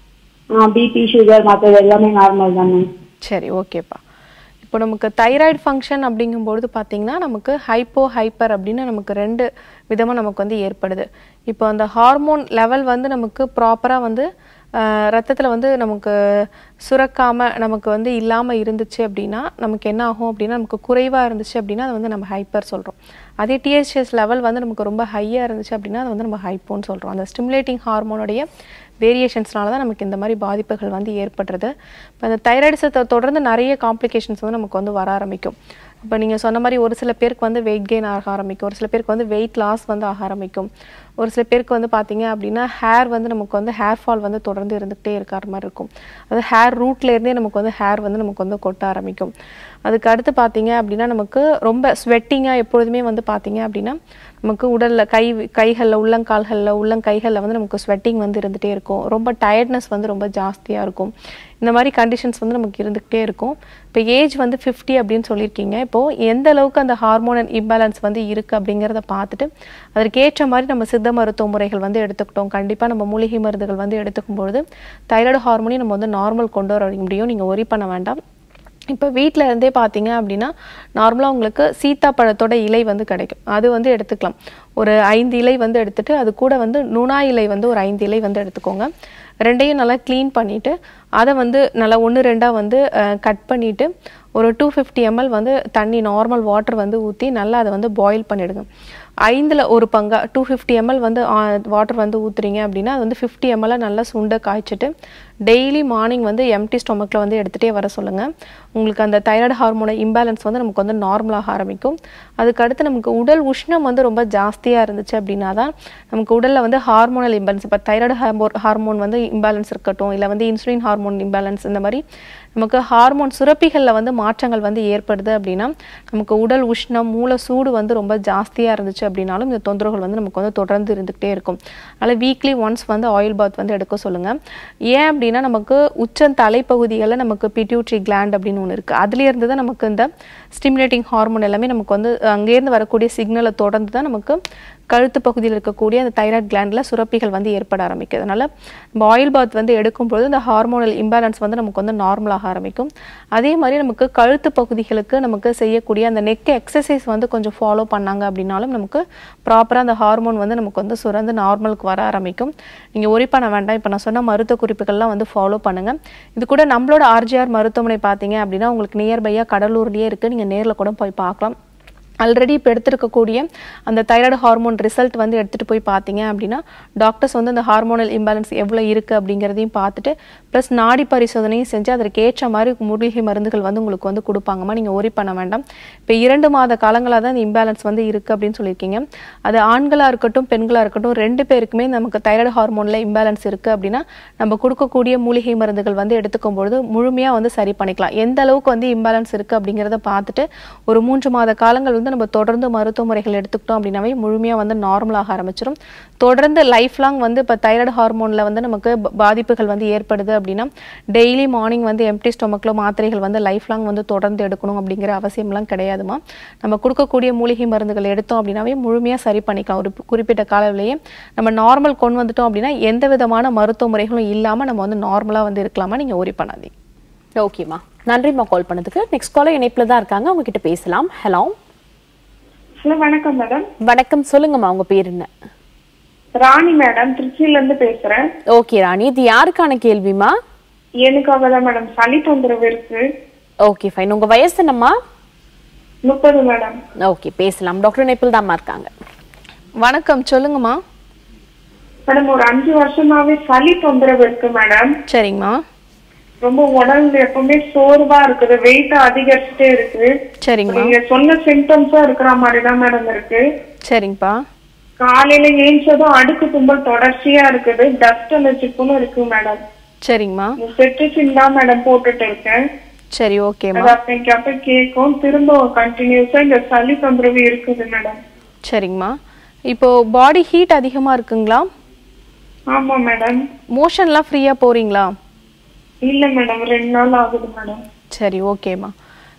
ஆ பிபி சுகர் மற்றது எல்லாமே நார்மல் தான் மேம் சரி ஓகேப்பா இப்போ நமக்கு தைராய்டு ஃபங்க்ஷன் அப்படிங்கும்பொழுது பார்த்தீங்கன்னா நமக்கு ஹைப்போ ஹைப்பர் அப்படின்னு நமக்கு ரெண்டு விதமாக நமக்கு வந்து ஏற்படுது இப்போ அந்த ஹார்மோன் லெவல் வந்து நமக்கு ப்ராப்பராக வந்து ரத்தத்தில் வந்து நமக்கு சுரக்காமல் நமக்கு வந்து இல்லாமல் இருந்துச்சு அப்படின்னா நமக்கு என்ன ஆகும் அப்படின்னா நமக்கு குறைவாக இருந்துச்சு அப்படின்னா அது வந்து நம்ம ஹைப்பர் சொல்கிறோம் அதே டிஎஸ்எஸ் லெவல் வந்து நமக்கு ரொம்ப ஹையாக இருந்துச்சு அப்படின்னா அது வந்து நம்ம ஹைப்போன்னு சொல்கிறோம் அந்த ஸ்டிமுலேட்டிங் ஹார்மோனுடைய வேரியேஷன்ஸ்னால தான் நமக்கு இந்த மாதிரி பாதிப்புகள் வந்து ஏற்படுறது இப்போ அந்த தைராய்டிஸை தொடர்ந்து நிறைய காம்ப்ளிகேஷன்ஸ் வந்து நமக்கு வந்து வர ஆரம்பிக்கும் இப்போ நீங்கள் சொன்ன மாதிரி ஒரு சில பேருக்கு வந்து வெயிட் கெயின் ஆக ஆரம்பிக்கும் ஒரு சில பேருக்கு வந்து வெயிட் லாஸ் வந்து ஆக ஆரம்பிக்கும் ஒரு சில பேருக்கு வந்து பார்த்தீங்க அப்படின்னா ஹேர் வந்து நமக்கு வந்து ஹேர் ஃபால் வந்து தொடர்ந்து இருந்துகிட்டே இருக்கிற மாதிரி இருக்கும் அது ஹேர் ரூட்லேருந்தே நமக்கு வந்து ஹேர் வந்து நமக்கு வந்து கொட்ட ஆரம்பிக்கும் அதுக்கு அடுத்து பார்த்தீங்க அப்படின்னா நமக்கு ரொம்ப ஸ்வெட்டிங்காக எப்பொழுதுமே வந்து பார்த்தீங்க அப்படின்னா நமக்கு உடலில் கை கைகளில் உள்ளங்கால்களில் உள்ளங்கைகளில் வந்து நமக்கு ஸ்வெட்டிங் வந்து இருந்துகிட்டே இருக்கும் ரொம்ப டயர்ட்னஸ் வந்து ரொம்ப ஜாஸ்தியாக இருக்கும் இந்த மாதிரி கண்டிஷன்ஸ் வந்து நமக்கு இருந்துக்கிட்டே இருக்கும் இப்போ ஏஜ் வந்து ஃபிஃப்டி அப்படின்னு சொல்லியிருக்கீங்க இப்போது எந்த அளவுக்கு அந்த ஹார்மோனல் இம்பேலன்ஸ் வந்து இருக்குது அப்படிங்கிறத பார்த்துட்டு அதற்கேற்ற மாதிரி நம்ம சித்த மருத்துவ முறைகள் வந்து எடுத்துக்கிட்டோம் கண்டிப்பாக நம்ம மூலிகை மருந்துகள் வந்து எடுத்துக்கும் பொழுது தைராய்டு ஹார்மோனையும் நம்ம வந்து நார்மல் கொண்டு வர முடியும் நீங்கள் ஒரி பண்ண வேண்டாம் இப்போ வீட்டில் இருந்தே பார்த்தீங்க அப்படின்னா நார்மலாக உங்களுக்கு சீத்தாப்பழத்தோட இலை வந்து கிடைக்கும் அது வந்து எடுத்துக்கலாம் ஒரு ஐந்து இலை வந்து எடுத்துட்டு அது கூட வந்து நுணா இலை வந்து ஒரு ஐந்து இலை வந்து எடுத்துக்கோங்க ரெண்டையும் நல்லா க்ளீன் பண்ணிவிட்டு அதை வந்து நல்லா ஒன்று ரெண்டாக வந்து கட் பண்ணிவிட்டு ஒரு டூ ஃபிஃப்டி எம்எல் வந்து தண்ணி நார்மல் வாட்டர் வந்து ஊற்றி நல்லா அதை வந்து பாயில் பண்ணிவிடுங்க ஐந்தில் ஒரு பங்கா டூ ஃபிஃப்டி எம்எல் வந்து வாட்டர் வந்து ஊற்றுறீங்க அப்படின்னா அது வந்து ஃபிஃப்டி எம்எல்ல நல்லா சுண்டை காய்ச்சிட்டு டெய்லி மார்னிங் வந்து எம்டி ஸ்டொமக்கில் வந்து எடுத்துகிட்டே வர சொல்லுங்கள் உங்களுக்கு அந்த தைராய்டு ஹார்மோன இம்பேலன்ஸ் வந்து நமக்கு வந்து நார்மலாக ஆரம்பிக்கும் அதுக்கடுத்து நமக்கு உடல் உஷ்ணம் வந்து ரொம்ப ஜாஸ்தியாக இருந்துச்சு அப்படின்னா தான் நமக்கு உடலில் வந்து ஹார்மோனல் இம்பேலன்ஸ் இப்போ தைராய்டு ஹார்மோ ஹார்மோன் வந்து இம்பேலன்ஸ் இருக்கட்டும் இல்லை வந்து இன்சுலின் ஹார்மோன் இம்பேலன்ஸ் இந்த மாதிரி நமக்கு ஹார்மோன் சுரப்பிகளில் வந்து மாற்றங்கள் வந்து ஏற்படுது அப்படின்னா நமக்கு உடல் உஷ்ணம் மூல சூடு வந்து ரொம்ப ஜாஸ்தியாக இருந்துச்சு அப்படின்னாலும் இந்த தொந்தரவுகள் வந்து நமக்கு வந்து தொடர்ந்து இருந்துகிட்டே இருக்கும் அதனால் வீக்லி ஒன்ஸ் வந்து ஆயில் பாத் வந்து எடுக்க சொல்லுங்கள் ஏன் அப்படின்னா நமக்கு உச்சம் தலைப்பகுதிகளில் நமக்கு பிட்யூட்ரி கிளாண்ட் அப்படின்னு ஒன்று இருக்குது அதுலேருந்து தான் நமக்கு இந்த ஸ்டிமுலேட்டிங் ஹார்மோன் எல்லாமே நமக்கு வந்து அங்கேருந்து வரக்கூடிய சிக்னலை தொடர்ந்து தான் நமக்கு கழுத்து பகுதியில் இருக்கக்கூடிய அந்த தைராய்டு கிளாண்டில் சுரப்பிகள் வந்து ஏற்பட ஆரம்பிக்குது அதனால் நம்ம ஆயில் பாத் வந்து எடுக்கும்பொழுது இந்த ஹார்மோனல் இம்பேலன்ஸ் வந்து நமக்கு வந்து நார்மலாக ஆரம்பிக்கும் அதே மாதிரி நமக்கு கழுத்து பகுதிகளுக்கு நமக்கு செய்யக்கூடிய அந்த நெக் எக்ஸசைஸ் வந்து கொஞ்சம் ஃபாலோ பண்ணாங்க அப்படின்னாலும் நமக்கு ப்ராப்பராக அந்த ஹார்மோன் வந்து நமக்கு வந்து சுரந்து நார்மலுக்கு வர ஆரம்பிக்கும் நீங்கள் ஒரி பண்ண வேண்டாம் இப்போ நான் சொன்ன மருத்துவ குறிப்புகள்லாம் வந்து ஃபாலோ பண்ணுங்கள் இது கூட நம்மளோட ஆர்ஜிஆர் மருத்துவமனை பார்த்தீங்க அப்படின்னா உங்களுக்கு நியர்பையாக கடலூர்லேயே இருக்குது நீங்கள் நேரில் கூட போய் பார்க்கலாம் ஆல்ரெடி இப்போ எடுத்திருக்கக்கூடிய அந்த தைராய்டு ஹார்மோன் ரிசல்ட் வந்து எடுத்துகிட்டு போய் பார்த்தீங்க அப்படின்னா டாக்டர்ஸ் வந்து அந்த ஹார்மோனல் இம்பேலன்ஸ் எவ்வளோ இருக்குது அப்படிங்கிறதையும் பார்த்துட்டு ப்ளஸ் நாடி பரிசோதனையும் செஞ்சு அதற்கு ஏற்ற மாதிரி மூலிகை மருந்துகள் வந்து உங்களுக்கு வந்து கொடுப்பாங்கம்மா நீங்கள் ஒரி பண்ண வேண்டாம் இப்போ இரண்டு மாத காலங்களாக தான் இந்த இம்பேலன்ஸ் வந்து இருக்குது அப்படின்னு சொல்லியிருக்கீங்க அது ஆண்களாக இருக்கட்டும் பெண்களாக இருக்கட்டும் ரெண்டு பேருக்குமே நமக்கு தைராய்டு ஹார்மோனில் இம்பேலன்ஸ் இருக்குது அப்படின்னா நம்ம கொடுக்கக்கூடிய மூலிகை மருந்துகள் வந்து எடுத்துக்கும் பொழுது முழுமையாக வந்து சரி பண்ணிக்கலாம் எந்த அளவுக்கு வந்து இம்பேலன்ஸ் இருக்குது அப்படிங்கிறத பார்த்துட்டு ஒரு மூன்று மாத காலங்கள் வந்து நம்ம தொடர்ந்து மருத்துவ முறைகள் எடுத்துக்கிட்டோம் அப்படின்னாவே முழுமையாக வந்து நார்மலாக ஆரம்பிச்சிடும் தொடர்ந்து லைஃப் லாங் வந்து இப்போ தைராய்டு ஹார்மோனில் வந்து நமக்கு ப- பாதிப்புகள் வந்து ஏற்படுது அப்படின்னா டெய்லி மார்னிங் வந்து எம்டி ஸ்டொமக்கில் மாத்திரைகள் வந்து லைஃப் லாங் வந்து தொடர்ந்து எடுக்கணும் அப்படிங்கிற அவசியம்லாம் கிடையாதுமா நம்ம கொடுக்கக்கூடிய மூலிகை மருந்துகள் எடுத்தோம் அப்படின்னாவே முழுமையாக சரி பண்ணிக்கலாம் ஒரு குறிப்பிட்ட காலத்திலேயே நம்ம நார்மல் கொண்டு வந்துட்டோம் அப்படின்னா எந்த விதமான மருத்துவ முறைகளும் இல்லாமல் நம்ம வந்து நார்மலாக வந்து இருக்கலாமா நீங்கள் ஒரி பண்ணாதீங்க ஓகேம்மா நன்றிம்மா கால் பண்ணதுக்கு நெக்ஸ்ட் காலர் இணைப்புல தான் இருக்காங்க அவங்க கிட்ட பேசலாம் ஹலோ ஹலோ வணக்கம் மேடம் வணக்கம் சொல்லுங்கம்மா உங்க பேர் என்ன ராணி மேடம் திருச்சியில இருந்து பேசுறேன் ஓகே ராணி இது யாருக்கான கேள்விமா எனக்காக தான் மேடம் சளி தொந்தரவு இருக்கு ஓகே ஃபைன் உங்க வயசு என்னம்மா முப்பது மேடம் ஓகே பேசலாம் டாக்டர் இணைப்பில் தான்மா இருக்காங்க வணக்கம் சொல்லுங்கம்மா மேடம் ஒரு அஞ்சு வருஷமாவே சளி தொந்தரவு இருக்கு மேடம் சரிங்கம்மா ரொம்ப உடம்பு எப்பவுமே சோர்வா இருக்குது வெயிட் அதிகரிச்சுட்டே இருக்கு சரிங்கம்மா நீங்க சொன்ன சிம்டம்ஸா இருக்கிற மாதிரி தான் மேடம் இருக்கு சரிங்கப்பா காலையில ஏஞ்சதும் அடுக்கு தும்பல் தொடர்ச்சியா இருக்குது டஸ்ட் அலர்ஜிக்கும் இருக்கு மேடம் சரிங்கம்மா செட்ரிசின் தான் மேடம் போட்டுட்டு இருக்கேன் சரி ஓகேம்மா அது அப்பைக்கு அப்ப கேட்கும் திரும்ப கண்டினியூஸா இந்த சளி தொந்தரவு இருக்குது மேடம் சரிங்கம்மா இப்போ பாடி ஹீட் அதிகமாக இருக்குங்களா ஆமா மேடம் மோஷன்லாம் ஃப்ரீயாக போகிறீங்களா இல்ல மேடம் ரெண்டு நாள் ஆகுது மேடம் சரி ஓகேம்மா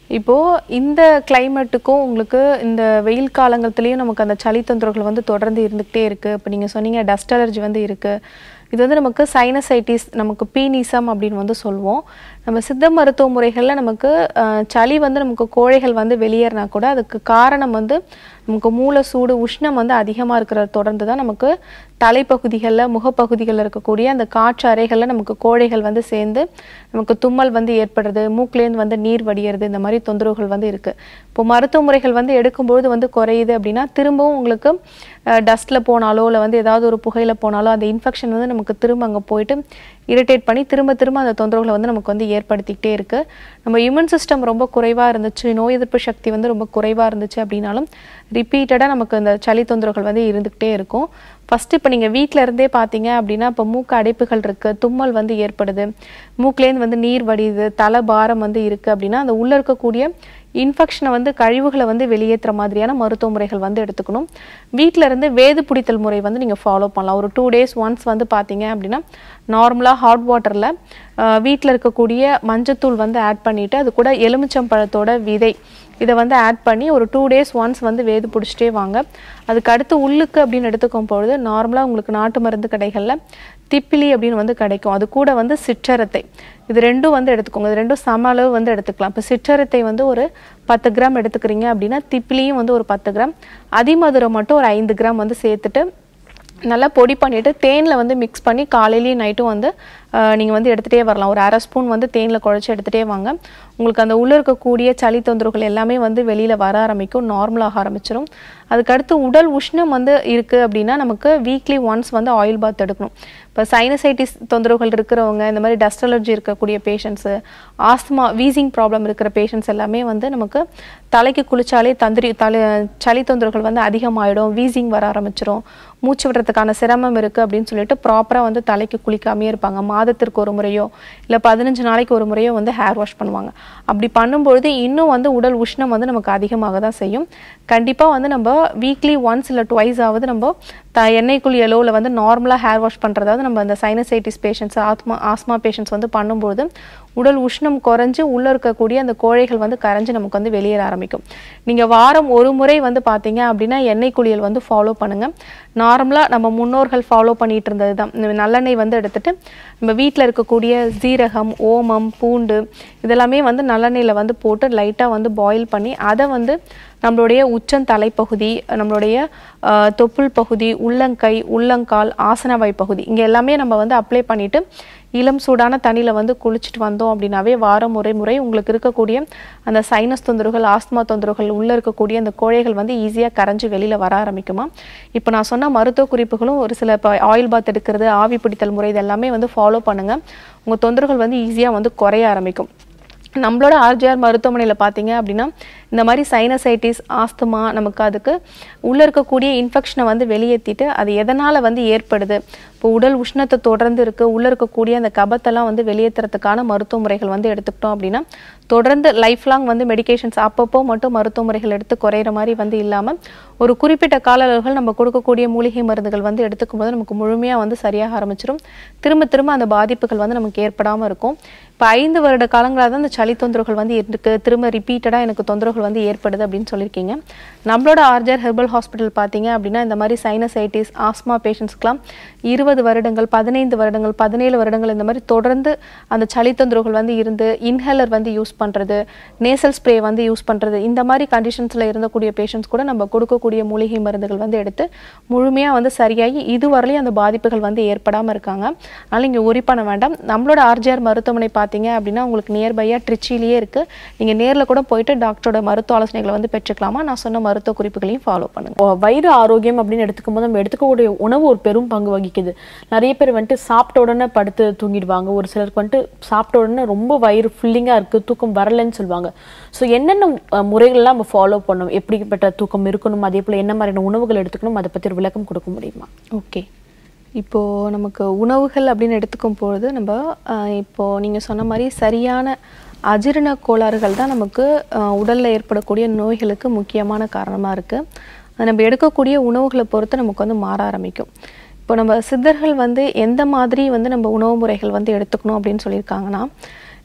இப்போது இந்த கிளைமேட்டுக்கும் உங்களுக்கு இந்த வெயில் காலங்கள்த்துலேயும் நமக்கு அந்த சளி தொந்தரவுகள் வந்து தொடர்ந்து இருந்துகிட்டே இருக்குது இப்போ நீங்கள் சொன்னீங்க டஸ்ட் அலர்ஜி வந்து இருக்குது இது வந்து நமக்கு சைனசைட்டிஸ் நமக்கு பீனிசம் அப்படின்னு வந்து சொல்லுவோம் நம்ம சித்த மருத்துவ முறைகளில் நமக்கு அஹ், சளி வந்து நமக்கு கோழைகள் வந்து வெளியேறினா கூட அதுக்கு காரணம் வந்து நமக்கு மூல சூடு உஷ்ணம் வந்து அதிகமாக இருக்கிறத தொடர்ந்து தான் நமக்கு தலைப்பகுதிகளில் முகப்பகுதிகளில் இருக்கக்கூடிய அந்த காற்று அறைகளில் நமக்கு கோழைகள் வந்து சேர்ந்து நமக்கு தும்மல் வந்து ஏற்படுறது மூக்குலேருந்து வந்து நீர் வடியறது இந்த மாதிரி தொந்தரவுகள் வந்து இருக்குது இப்போ மருத்துவ முறைகள் வந்து எடுக்கும்பொழுது வந்து குறையுது அப்படின்னா திரும்பவும் உங்களுக்கு டஸ்ட்டில் போனாலோ இல்லை வந்து ஏதாவது ஒரு புகையில போனாலோ அந்த இன்ஃபெக்ஷன் வந்து நமக்கு திரும்ப அங்கே போயிட்டு இரிட்டேட் பண்ணி திரும்ப திரும்ப அந்த தொந்தரவுகளை வந்து நமக்கு வந்து ஏற்படுத்திக்கிட்டே இருக்கு நம்ம இம்யூன் சிஸ்டம் ரொம்ப குறைவாக இருந்துச்சு நோய் எதிர்ப்பு சக்தி வந்து ரொம்ப குறைவாக இருந்துச்சு அப்படின்னாலும் ரிப்பீட்டடாக நமக்கு அந்த சளி தொந்தரவுகள் வந்து இருந்துக்கிட்டே இருக்கும் ஃபஸ்ட்டு இப்போ நீங்கள் வீட்டில் இருந்தே பார்த்தீங்க அப்படின்னா இப்போ மூக்கு அடைப்புகள் இருக்குது தும்மல் வந்து ஏற்படுது மூக்குலேருந்து வந்து நீர் வடியுது தலை பாரம் வந்து இருக்குது அப்படின்னா அந்த உள்ளே இருக்கக்கூடிய இன்ஃபெக்ஷனை வந்து கழிவுகளை வந்து வெளியேற்றுற மாதிரியான மருத்துவ முறைகள் வந்து எடுத்துக்கணும் வீட்டில் இருந்து வேது பிடித்தல் முறை வந்து நீங்கள் ஃபாலோ பண்ணலாம் ஒரு டூ டேஸ் ஒன்ஸ் வந்து பார்த்தீங்க அப்படின்னா நார்மலாக ஹாட் வாட்டரில் வீட்டில் இருக்கக்கூடிய மஞ்சத்தூள் வந்து ஆட் பண்ணிவிட்டு அது கூட எலுமிச்சம்பழத்தோட விதை இதை வந்து ஆட் பண்ணி ஒரு டூ டேஸ் ஒன்ஸ் வந்து வேது பிடிச்சிட்டே வாங்க அதுக்கு அடுத்து உள்ளுக்கு அப்படின்னு எடுத்துக்கும் பொழுது நார்மலாக உங்களுக்கு நாட்டு மருந்து கடைகளில் திப்பிலி அப்படின்னு வந்து கிடைக்கும் அது கூட வந்து சிற்றரத்தை இது ரெண்டும் வந்து எடுத்துக்கோங்க இது ரெண்டும் சம அளவு வந்து எடுத்துக்கலாம் இப்போ சிற்றரத்தை வந்து ஒரு பத்து கிராம் எடுத்துக்கிறீங்க அப்படின்னா திப்பிலியும் வந்து ஒரு பத்து கிராம் அதிமதுரம் மட்டும் ஒரு ஐந்து கிராம் வந்து சேர்த்துட்டு நல்லா பொடி பண்ணிவிட்டு தேனில் வந்து மிக்ஸ் பண்ணி காலையிலையும் நைட்டும் வந்து நீங்கள் வந்து எடுத்துகிட்டே வரலாம் ஒரு அரை ஸ்பூன் வந்து தேனில் குழச்சி எடுத்துகிட்டே வாங்க உங்களுக்கு அந்த உள்ளே இருக்கக்கூடிய சளி தொந்தரவுகள் எல்லாமே வந்து வெளியில் வர ஆரம்பிக்கும் நார்மலாக ஆரம்பிச்சிடும் அதுக்கடுத்து உடல் உஷ்ணம் வந்து இருக்குது அப்படின்னா நமக்கு வீக்லி ஒன்ஸ் வந்து ஆயில் பாத் எடுக்கணும் இப்போ சைனசைட்டிஸ் தொந்தரவுகள் இருக்கிறவங்க இந்த மாதிரி டஸ்ட் அலர்ஜி இருக்கக்கூடிய பேஷண்ட்ஸு ஆஸ்துமா வீசிங் ப்ராப்ளம் இருக்கிற பேஷண்ட்ஸ் எல்லாமே வந்து நமக்கு தலைக்கு குளிச்சாலே தந்திரி தலை சளி தொந்தரவுகள் வந்து அதிகமாகிடும் வீசிங் வர ஆரம்பிச்சிடும் மூச்சு விடுறதுக்கான சிரமம் இருக்குது அப்படின்னு சொல்லிட்டு ப்ராப்பராக வந்து தலைக்கு குளிக்காமே இருப்பாங்க மாதத்திற்கு ஒரு முறையோ இல்லை பதினஞ்சு நாளைக்கு ஒரு முறையோ வந்து ஹேர் வாஷ் பண்ணுவாங்க அப்படி பண்ணும்பொழுது இன்னும் வந்து உடல் உஷ்ணம் வந்து நமக்கு அதிகமாக தான் செய்யும் கண்டிப்பாக வந்து நம்ம வீக்லி ஒன்ஸ் இல்லை டுவைஸ் ஆகுது நம்ம த எண்ணெய் குளியலோ இல்லை வந்து நார்மலாக ஹேர் வாஷ் பண்ணுறதாவது நம்ம அந்த சைனசைட்டிஸ் பேஷண்ட்ஸ் ஆத்மா ஆஸ்மா பேஷண்ட்ஸ் வந்து பண்ணும்போது உடல் உஷ்ணம் குறைஞ்சு உள்ளே இருக்கக்கூடிய அந்த கோழைகள் வந்து கரைஞ்சு நமக்கு வந்து வெளியேற ஆரம்பிக்கும் நீங்கள் வாரம் ஒரு முறை வந்து பார்த்தீங்க அப்படின்னா எண்ணெய் குளியல் வந்து ஃபாலோ பண்ணுங்கள் நார்மலாக நம்ம முன்னோர்கள் ஃபாலோ பண்ணிட்டு இருந்தது தான் இந்த நல்லெண்ணெய் வந்து எடுத்துட்டு நம்ம வீட்டில் இருக்கக்கூடிய சீரகம் ஓமம் பூண்டு இதெல்லாமே வந்து நல்லெண்ணெயில் வந்து போட்டு லைட்டாக வந்து பாயில் பண்ணி அதை வந்து நம்மளுடைய உச்சன் தலைப்பகுதி நம்மளுடைய ஆஹ், தொப்புள் பகுதி உள்ளங்கை உள்ளங்கால் ஆசனவாய் பகுதி இங்கே எல்லாமே நம்ம வந்து அப்ளை பண்ணிட்டு இளம் சூடான தண்ணியில் வந்து குளிச்சுட்டு வந்தோம் அப்படின்னாவே வாரம் முறை முறை உங்களுக்கு இருக்கக்கூடிய அந்த சைனஸ் தொந்தரவுகள் ஆஸ்துமா தொந்தரவுகள் உள்ளே இருக்கக்கூடிய அந்த கோழைகள் வந்து ஈஸியாக கரைஞ்சு வெளியில் வர ஆரம்பிக்குமா இப்போ நான் சொன்ன மருத்துவ குறிப்புகளும் ஒரு சில இப்போ ஆயில் பாத் எடுக்கிறது ஆவி பிடித்தல் முறை இது எல்லாமே வந்து ஃபாலோ பண்ணுங்கள் உங்கள் தொந்தரவுகள் வந்து ஈஸியாக வந்து குறைய ஆரம்பிக்கும் நம்மளோட ஆர்ஜிஆர் மருத்துவமனையில் பார்த்தீங்க அப்படின்னா இந்த மாதிரி சைனசைட்டிஸ் ஆஸ்துமா நமக்கு அதுக்கு உள்ளே இருக்கக்கூடிய இன்ஃபெக்ஷனை வந்து வெளியேற்றிட்டு அது எதனால் வந்து ஏற்படுது இப்போ உடல் உஷ்ணத்தை தொடர்ந்து இருக்குது உள்ளே இருக்கக்கூடிய அந்த கபத்தெல்லாம் வந்து வெளியேற்றுறதுக்கான மருத்துவ முறைகள் வந்து எடுத்துக்கிட்டோம் அப்படின்னா தொடர்ந்து லைஃப் லாங் வந்து மெடிகேஷன்ஸ் அப்பப்போ மட்டும் மருத்துவ முறைகள் எடுத்து குறையிற மாதிரி வந்து இல்லாமல் ஒரு குறிப்பிட்ட கால அளவுகள் நம்ம கொடுக்கக்கூடிய மூலிகை மருந்துகள் வந்து எடுத்துக்கும் போது நமக்கு முழுமையாக வந்து சரியாக ஆரம்பிச்சிடும் திரும்ப திரும்ப அந்த பாதிப்புகள் வந்து நமக்கு ஏற்படாமல் இருக்கும் இப்போ ஐந்து வருட காலங்களாக தான் இந்த சளி தொந்தரவுகள் வந்து இருக்கு திரும்ப ரிப்பீட்டடாக எனக்கு தொந்தரவுகள் வந்து ஏற்படுது அப்படின்னு சொல்லியிருக்கீங்க நம்மளோட ஆர்ஜர் ஹெர்பல் ஹாஸ்பிட்டல் பார்த்தீங்க அப்படின்னா இந்த மாதிரி சைனசைட்டிஸ் ஆஸ்மா பேஷண்ட்ஸ்க்குலாம் இருபது வருடங்கள் பதினைந்து வருடங்கள் பதினேழு வருடங்கள் இந்த மாதிரி தொடர்ந்து அந்த சளி தொந்தரவுகள் வந்து இருந்து இன்ஹேலர் வந்து யூஸ் பண்ணுறது நேசல் ஸ்ப்ரே வந்து யூஸ் பண்ணுறது இந்த மாதிரி கண்டிஷன்ஸில் இருந்தக்கூடிய பேஷண்ட்ஸ் கூட நம்ம கொடுக்கக்கூடிய மூலிகை மருந்துகள் வந்து எடுத்து முழுமையாக வந்து சரியாகி இதுவரையிலும் அந்த பாதிப்புகள் வந்து ஏற்படாமல் இருக்காங்க அதனால் இங்கே ஒரி பண்ண வேண்டாம் நம்மளோட ஆர்ஜிஆர் மருத்துவமனை பார்த்தீங்க அப்படின்னா உங்களுக்கு நியர்பையாக ட்ரிச்சிலேயே இருக்குது நீங்கள் நேரில் கூட போயிட்டு டாக்டரோட மருத்துவ ஆலோசனைகளை வந்து பெற்றுக்கலாமா நான் சொன்ன மருத்துவ குறிப்புகளையும் ஃபாலோ பண்ணுங்க ஓ, வயிறு ஆரோக்கியம் அப்படின்னு எடுத்துக்கும் போது நம்ம எடுத்துக்கக்கூடிய உணவு ஒரு பெரும் பங்கு வகிக்குது நிறைய பேர் வந்துட்டு சாப்பிட்ட உடனே படுத்து தூங்கிடுவாங்க ஒரு சிலருக்கு வந்துட்டு சாப்பிட்ட உடனே ரொம்ப வயிறு ஃபுல்லிங்காக இருக்கு தூக்கம் வரலைன்னு சொல்லுவாங்க ஸோ என்னென்ன அஹ், முறைகள்லாம் நம்ம ஃபாலோ பண்ணணும் எப்படிப்பட்ட தூக்கம் இருக்கணும் அதே போல் என்ன மாதிரியான உணவுகள் எடுத்துக்கணும் அதை பற்றி ஒரு விளக்கம் கொடுக்க முடியுமா ஓகே இப்போது நமக்கு உணவுகள் அப்படின்னு எடுத்துக்கும் பொழுது நம்ம ஆஹ், இப்போ நீங்கள் சொன்ன மாதிரி சரியான அஜீரண கோளாறுகள் தான் நமக்கு உடலில் ஏற்படக்கூடிய நோய்களுக்கு முக்கியமான காரணமாக இருக்குது அது நம்ம எடுக்கக்கூடிய உணவுகளை பொறுத்து நமக்கு வந்து மாற ஆரம்பிக்கும் இப்போ நம்ம சித்தர்கள் வந்து எந்த மாதிரி வந்து நம்ம உணவு முறைகள் வந்து எடுத்துக்கணும் அப்படின்னு சொல்லியிருக்காங்கன்னா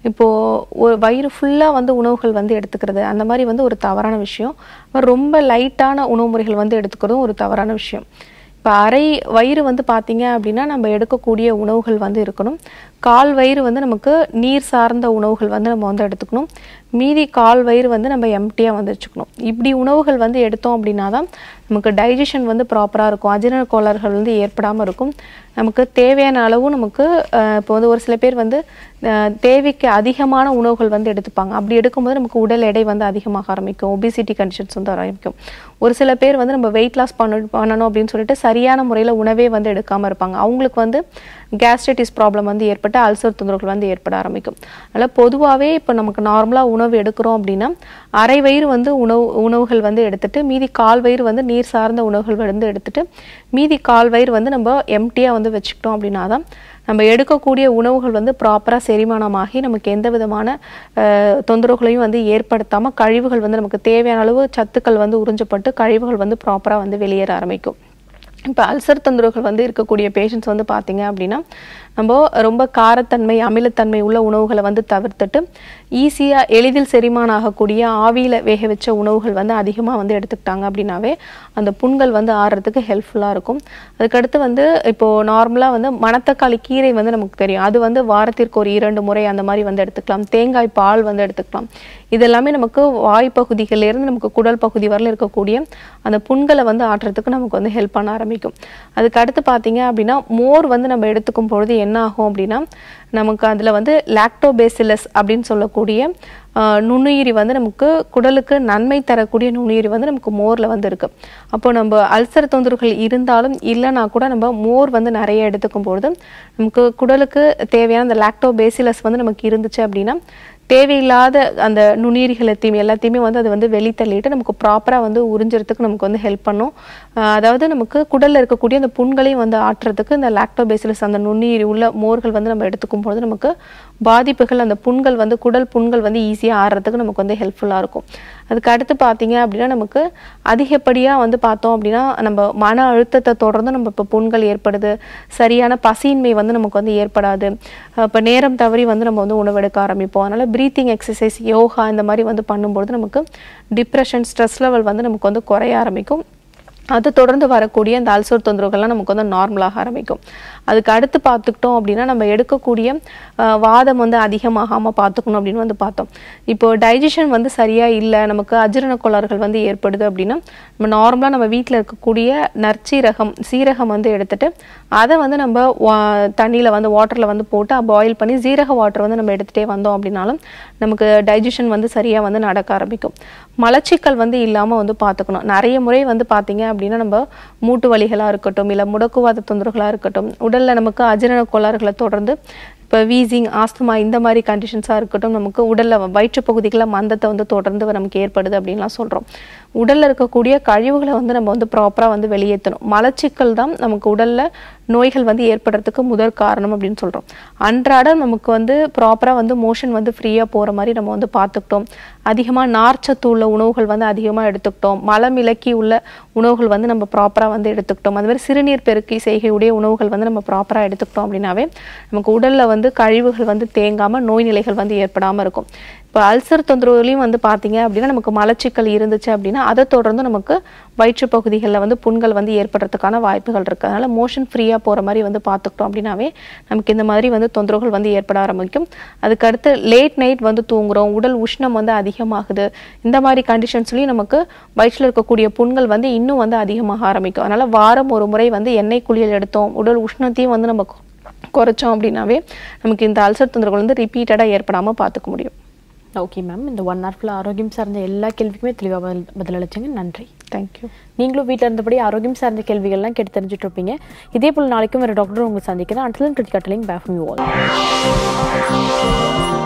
இப்போது ஒரு வயிறு ஃபுல்லாக வந்து உணவுகள் வந்து எடுத்துக்கிறது அந்த மாதிரி வந்து ஒரு தவறான விஷயம் அப்புறம் ரொம்ப லைட்டான உணவு முறைகள் வந்து எடுத்துக்கிறதும் ஒரு தவறான விஷயம் இப்போ அரை வயிறு வந்து பார்த்தீங்க அப்படின்னா நம்ம எடுக்கக்கூடிய உணவுகள் வந்து இருக்கணும் கால் வயிறு வந்து நமக்கு நீர் சார்ந்த உணவுகள் வந்து நம்ம வந்து எடுத்துக்கணும் மீதி கால் வயிறு வந்து நம்ம எம்டியாக வந்து வச்சுக்கணும் இப்படி உணவுகள் வந்து எடுத்தோம் அப்படின்னா தான் நமக்கு டைஜஷன் வந்து ப்ராப்பராக இருக்கும் அஜீரண கோளாறுகள் வந்து ஏற்படாமல் இருக்கும் நமக்கு தேவையான அளவு நமக்கு அஹ், இப்போ வந்து ஒரு சில பேர் வந்து அஹ், தேவைக்கு அதிகமான உணவுகள் வந்து எடுத்துப்பாங்க அப்படி எடுக்கும்போது நமக்கு உடல் எடை வந்து அதிகமாக ஆரம்பிக்கும் ஒபிசிட்டி கண்டிஷன்ஸ் வந்து ஆரம்பிக்கும் ஒரு சில பேர் வந்து நம்ம வெயிட் லாஸ் பண்ண பண்ணணும் அப்படின்னு சொல்லிட்டு சரியான முறையில் உணவே வந்து எடுக்காமல் இருப்பாங்க அவங்களுக்கு வந்து கேஸ்ட்ரைட்டிஸ் ப்ராப்ளம் வந்து ஏற்பட்டு அல்சர் தொந்தரவுகள் வந்து ஏற்பட ஆரம்பிக்கும் அதனால் பொதுவாகவே இப்போ நமக்கு நார்மலாக உணவு எடுக்கிறோம் அப்படின்னா அரை வயிறு வந்து உணவு உணவுகள் வந்து எடுத்துட்டு மீதி கால் வயிறு வந்து நீர் சார்ந்த உணவுகள் வந்து எடுத்துட்டு மீதி கால் வயிறு வந்து நம்ம எம்டியாக வந்து வச்சுக்கிட்டோம் அப்படின்னா தான் நம்ம எடுக்கக்கூடிய உணவுகள் வந்து ப்ராப்பராக செரிமானமாகி நமக்கு எந்த விதமான அஹ், தொந்தரவுகளையும் வந்து ஏற்படுத்தாமல் கழிவுகள் வந்து நமக்கு தேவையான அளவு சத்துக்கள் வந்து உறிஞ்சப்பட்டு கழிவுகள் வந்து ப்ராப்பராக வந்து வெளியேற ஆரம்பிக்கும் இப்போ அல்சர் தொந்தரவுகள் வந்து இருக்கக்கூடிய பேஷண்ட்ஸ் வந்து பார்த்தீங்க அப்படின்னா நம்ம ரொம்ப காரத்தன்மை அமிலத்தன்மை உள்ள உணவுகளை வந்து தவிர்த்துட்டு ஈஸியாக எளிதில் செரிமானம் ஆகக்கூடிய ஆவியில் வேக வச்ச உணவுகள் வந்து அதிகமாக வந்து எடுத்துக்கிட்டாங்க அப்படின்னாவே அந்த புண்கள் வந்து ஆறுறதுக்கு ஹெல்ப்ஃபுல்லாக இருக்கும் அதுக்கடுத்து வந்து இப்போது நார்மலாக வந்து மணத்தக்காளி கீரை வந்து நமக்கு தெரியும் அது வந்து வாரத்திற்கு ஒரு இரண்டு முறை அந்த மாதிரி வந்து எடுத்துக்கலாம் தேங்காய் பால் வந்து எடுத்துக்கலாம் இதெல்லாமே நமக்கு வாய் பகுதிகளிலிருந்து நமக்கு குடல் பகுதி வரல இருக்கக்கூடிய அந்த புண்களை வந்து ஆற்றுறதுக்கு நமக்கு வந்து ஹெல்ப் பண்ண ஆரம்பிக்கும் அதுக்கு அடுத்து பார்த்தீங்க அப்படின்னா மோர் வந்து நம்ம எடுத்துக்கும் பொழுது என்ன ஆகும் அப்படின்னா நமக்கு அதில் வந்து லாக்டோபேசிலஸ் அப்படின்னு சொல்லக்கூடிய ஆஹ், நுண்ணுயிரி வந்து நமக்கு குடலுக்கு நன்மை தரக்கூடிய நுண்ணுயிரி வந்து நமக்கு மோரில் வந்து இருக்கு அப்போ நம்ம அல்சர் தொந்தரவுகள் இருந்தாலும் இல்லைனா கூட நம்ம மோர் வந்து நிறைய எடுத்துக்கும் பொழுது நமக்கு குடலுக்கு தேவையான அந்த லாக்டோபேசிலஸ் வந்து நமக்கு இருந்துச்சு அப்படின்னா தேவையில்லாத அந்த நுண்ணுயிரிகள் எல்லாத்தையுமே எல்லாத்தையுமே வந்து அது வந்து வெளித்தள்ளிட்டு நமக்கு ப்ராப்பராக வந்து உறிஞ்சுறதுக்கு நமக்கு வந்து ஹெல்ப் பண்ணும் ஆஹ் அதாவது நமக்கு குடல்ல இருக்கக்கூடிய அந்த புண்களையும் வந்து ஆற்றுறதுக்கு இந்த லாக்டோபேசிலஸ் அந்த நுண்ணுயிரி உள்ள மோர்கள் வந்து நம்ம எடுத்துக்கும் பொழுது நமக்கு பாதிப்புகள் அந்த புண்கள் வந்து குடல் புண்கள் வந்து ஈஸியாக ஆறுறதுக்கு நமக்கு வந்து ஹெல்ப்ஃபுல்லாக இருக்கும் அதுக்கு அடுத்து பார்த்தீங்க அப்படின்னா நமக்கு அதிகப்படியாக வந்து பார்த்தோம் அப்படின்னா நம்ம மன அழுத்தத்தை தொடர்ந்து நம்ம இப்போ புண்கள் ஏற்படுது சரியான பசியின்மை வந்து நமக்கு வந்து ஏற்படாது இப்போ நேரம் தவறி வந்து நம்ம வந்து உணவெடுக்க ஆரம்பிப்போம் அதனால ப்ரீத்திங் எக்ஸசைஸ் யோகா இந்த மாதிரி வந்து பண்ணும்பொழுது நமக்கு டிப்ரெஷன் ஸ்ட்ரெஸ் லெவல் வந்து நமக்கு வந்து குறைய ஆரம்பிக்கும் அது தொடர்ந்து வரக்கூடிய இந்த அல்சர் தொந்தரவுகள்லாம் நமக்கு வந்து நார்மலாக ஆரம்பிக்கும் அதுக்கு அடுத்து பார்த்துக்கிட்டோம் அப்படின்னா நம்ம எடுக்கக்கூடிய அஹ், வாதம் வந்து அதிகமாகாமல் பார்த்துக்கணும் அப்படின்னு வந்து பார்த்தோம் இப்போ டைஜஷன் வந்து சரியாக இல்லை நமக்கு அஜீரண கோளாறுகள் வந்து ஏற்படுது அப்படின்னா நம்ம நார்மலாக நம்ம வீட்டில் இருக்கக்கூடிய நற்சீரகம் சீரகம் வந்து எடுத்துட்டு அதை வந்து நம்ம தண்ணியில் வந்து வாட்டரில் வந்து போட்டு பாயில் பண்ணி சீரக வாட்டர் வந்து நம்ம எடுத்துகிட்டே வந்தோம் அப்படின்னாலும் நமக்கு டைஜஷன் வந்து சரியாக வந்து நடக்க ஆரம்பிக்கும் மலச்சிக்கல் வந்து இல்லாமல் வந்து பார்த்துக்கணும் நிறைய முறை வந்து பார்த்தீங்க அப்படின்னா நம்ம மூட்டு வலிகளாக இருக்கட்டும் இல்லை முடக்குவாத தொந்தரவுகளாக இருக்கட்டும் உடலில் நமக்கு அஜீரண கோளாறுகளை தொடர்ந்து இப்போ வீசிங் ஆஸ்துமா இந்த மாதிரி கண்டிஷன்ஸாக இருக்கட்டும் நமக்கு உடலில் வயிற்று பகுதிகளில் மந்தத்தை வந்து தொடர்ந்து நமக்கு ஏற்படுது அப்படின்லாம் சொல்கிறோம் உடலில் இருக்கக்கூடிய கழிவுகளை வந்து நம்ம வந்து ப்ராப்பராக வந்து வெளியேற்றணும் மலச்சிக்கல் தான் நமக்கு உடலில் நோய்கள் வந்து ஏற்படுறதுக்கு முதல் காரணம் அப்படின்னு சொல்கிறோம் அன்றாடம் நமக்கு வந்து ப்ராப்பராக வந்து மோஷன் வந்து ஃப்ரீயாக போகிற மாதிரி நம்ம வந்து பார்த்துக்கிட்டோம் அதிகமாக நார்ச்சத்து உள்ள உணவுகள் வந்து அதிகமாக எடுத்துக்கிட்டோம் மலம் இலக்கி உள்ள உணவுகள் வந்து நம்ம ப்ராப்பராக வந்து எடுத்துக்கிட்டோம் அது மாதிரி சிறுநீர் பெருக்கி செய்கையுடைய உணவுகள் வந்து நம்ம ப்ராப்பராக எடுத்துக்கிட்டோம் அப்படின்னாவே நமக்கு உடலில் வந்து கழிவுகள் வந்து தேங்காமல் நோய் நிலைகள் வந்து ஏற்படாமல் இருக்கும் இப்போ அல்சர் தொந்தரவுலையும் வந்து பார்த்தீங்க அப்படின்னா நமக்கு மலச்சிக்கல் இருந்துச்சு அப்படின்னா அதை தொடர்ந்து நமக்கு வயிற்று பகுதிகளில் வந்து புண்கள் வந்து ஏற்படுறதுக்கான வாய்ப்புகள் இருக்குது அதனால மோஷன் ஃப்ரீயாக போகிற மாதிரி வந்து பார்த்துக்கிட்டோம் அப்படின்னாவே நமக்கு இந்த மாதிரி வந்து தொந்தரவுகள் வந்து ஏற்பட ஆரம்பிக்கும் அதுக்கடுத்து லேட் நைட் வந்து தூங்குறோம் உடல் உஷ்ணம் வந்து அதிகமாகுது இந்த மாதிரி கண்டிஷன்ஸ்லையும் நமக்கு வயிற்றில் இருக்கக்கூடிய புண்கள் வந்து இன்னும் வந்து அதிகமாக ஆரம்பிக்கும் அதனால வாரம் ஒரு முறை வந்து எண்ணெய் குளியல் எடுத்தோம் உடல் உஷ்ணத்தையும் வந்து நம்ம கொ- குறைச்சோம் அப்படின்னாவே நமக்கு இந்த அல்சர் தொந்தரவுகள் வந்து ரிப்பீட்டடாக ஏற்படாமல் பார்த்துக்க முடியும் ஓகே மேம் இந்த ஒன் ஹவர் ஃபுல்லாக ஆரோக்கியம் சார்ந்த எல்லா கேள்விக்குமே தெளிவாக பதில் பதிலளிச்சிங்க நன்றி தேங்க்யூ நீங்களும் வீட்டில் இருந்தபடி ஆரோக்கியம் சார்ந்த கேள்விகள்லாம் கேட்டு தெரிஞ்சுட்டு இருப்பீங்க இதே போல் நாளைக்கும் வேறு டாக்டர் உங்களை சந்திக்கிறேன் அன்டில் கிரிக்கெட்லிங் பேஃப் யூ ஆல்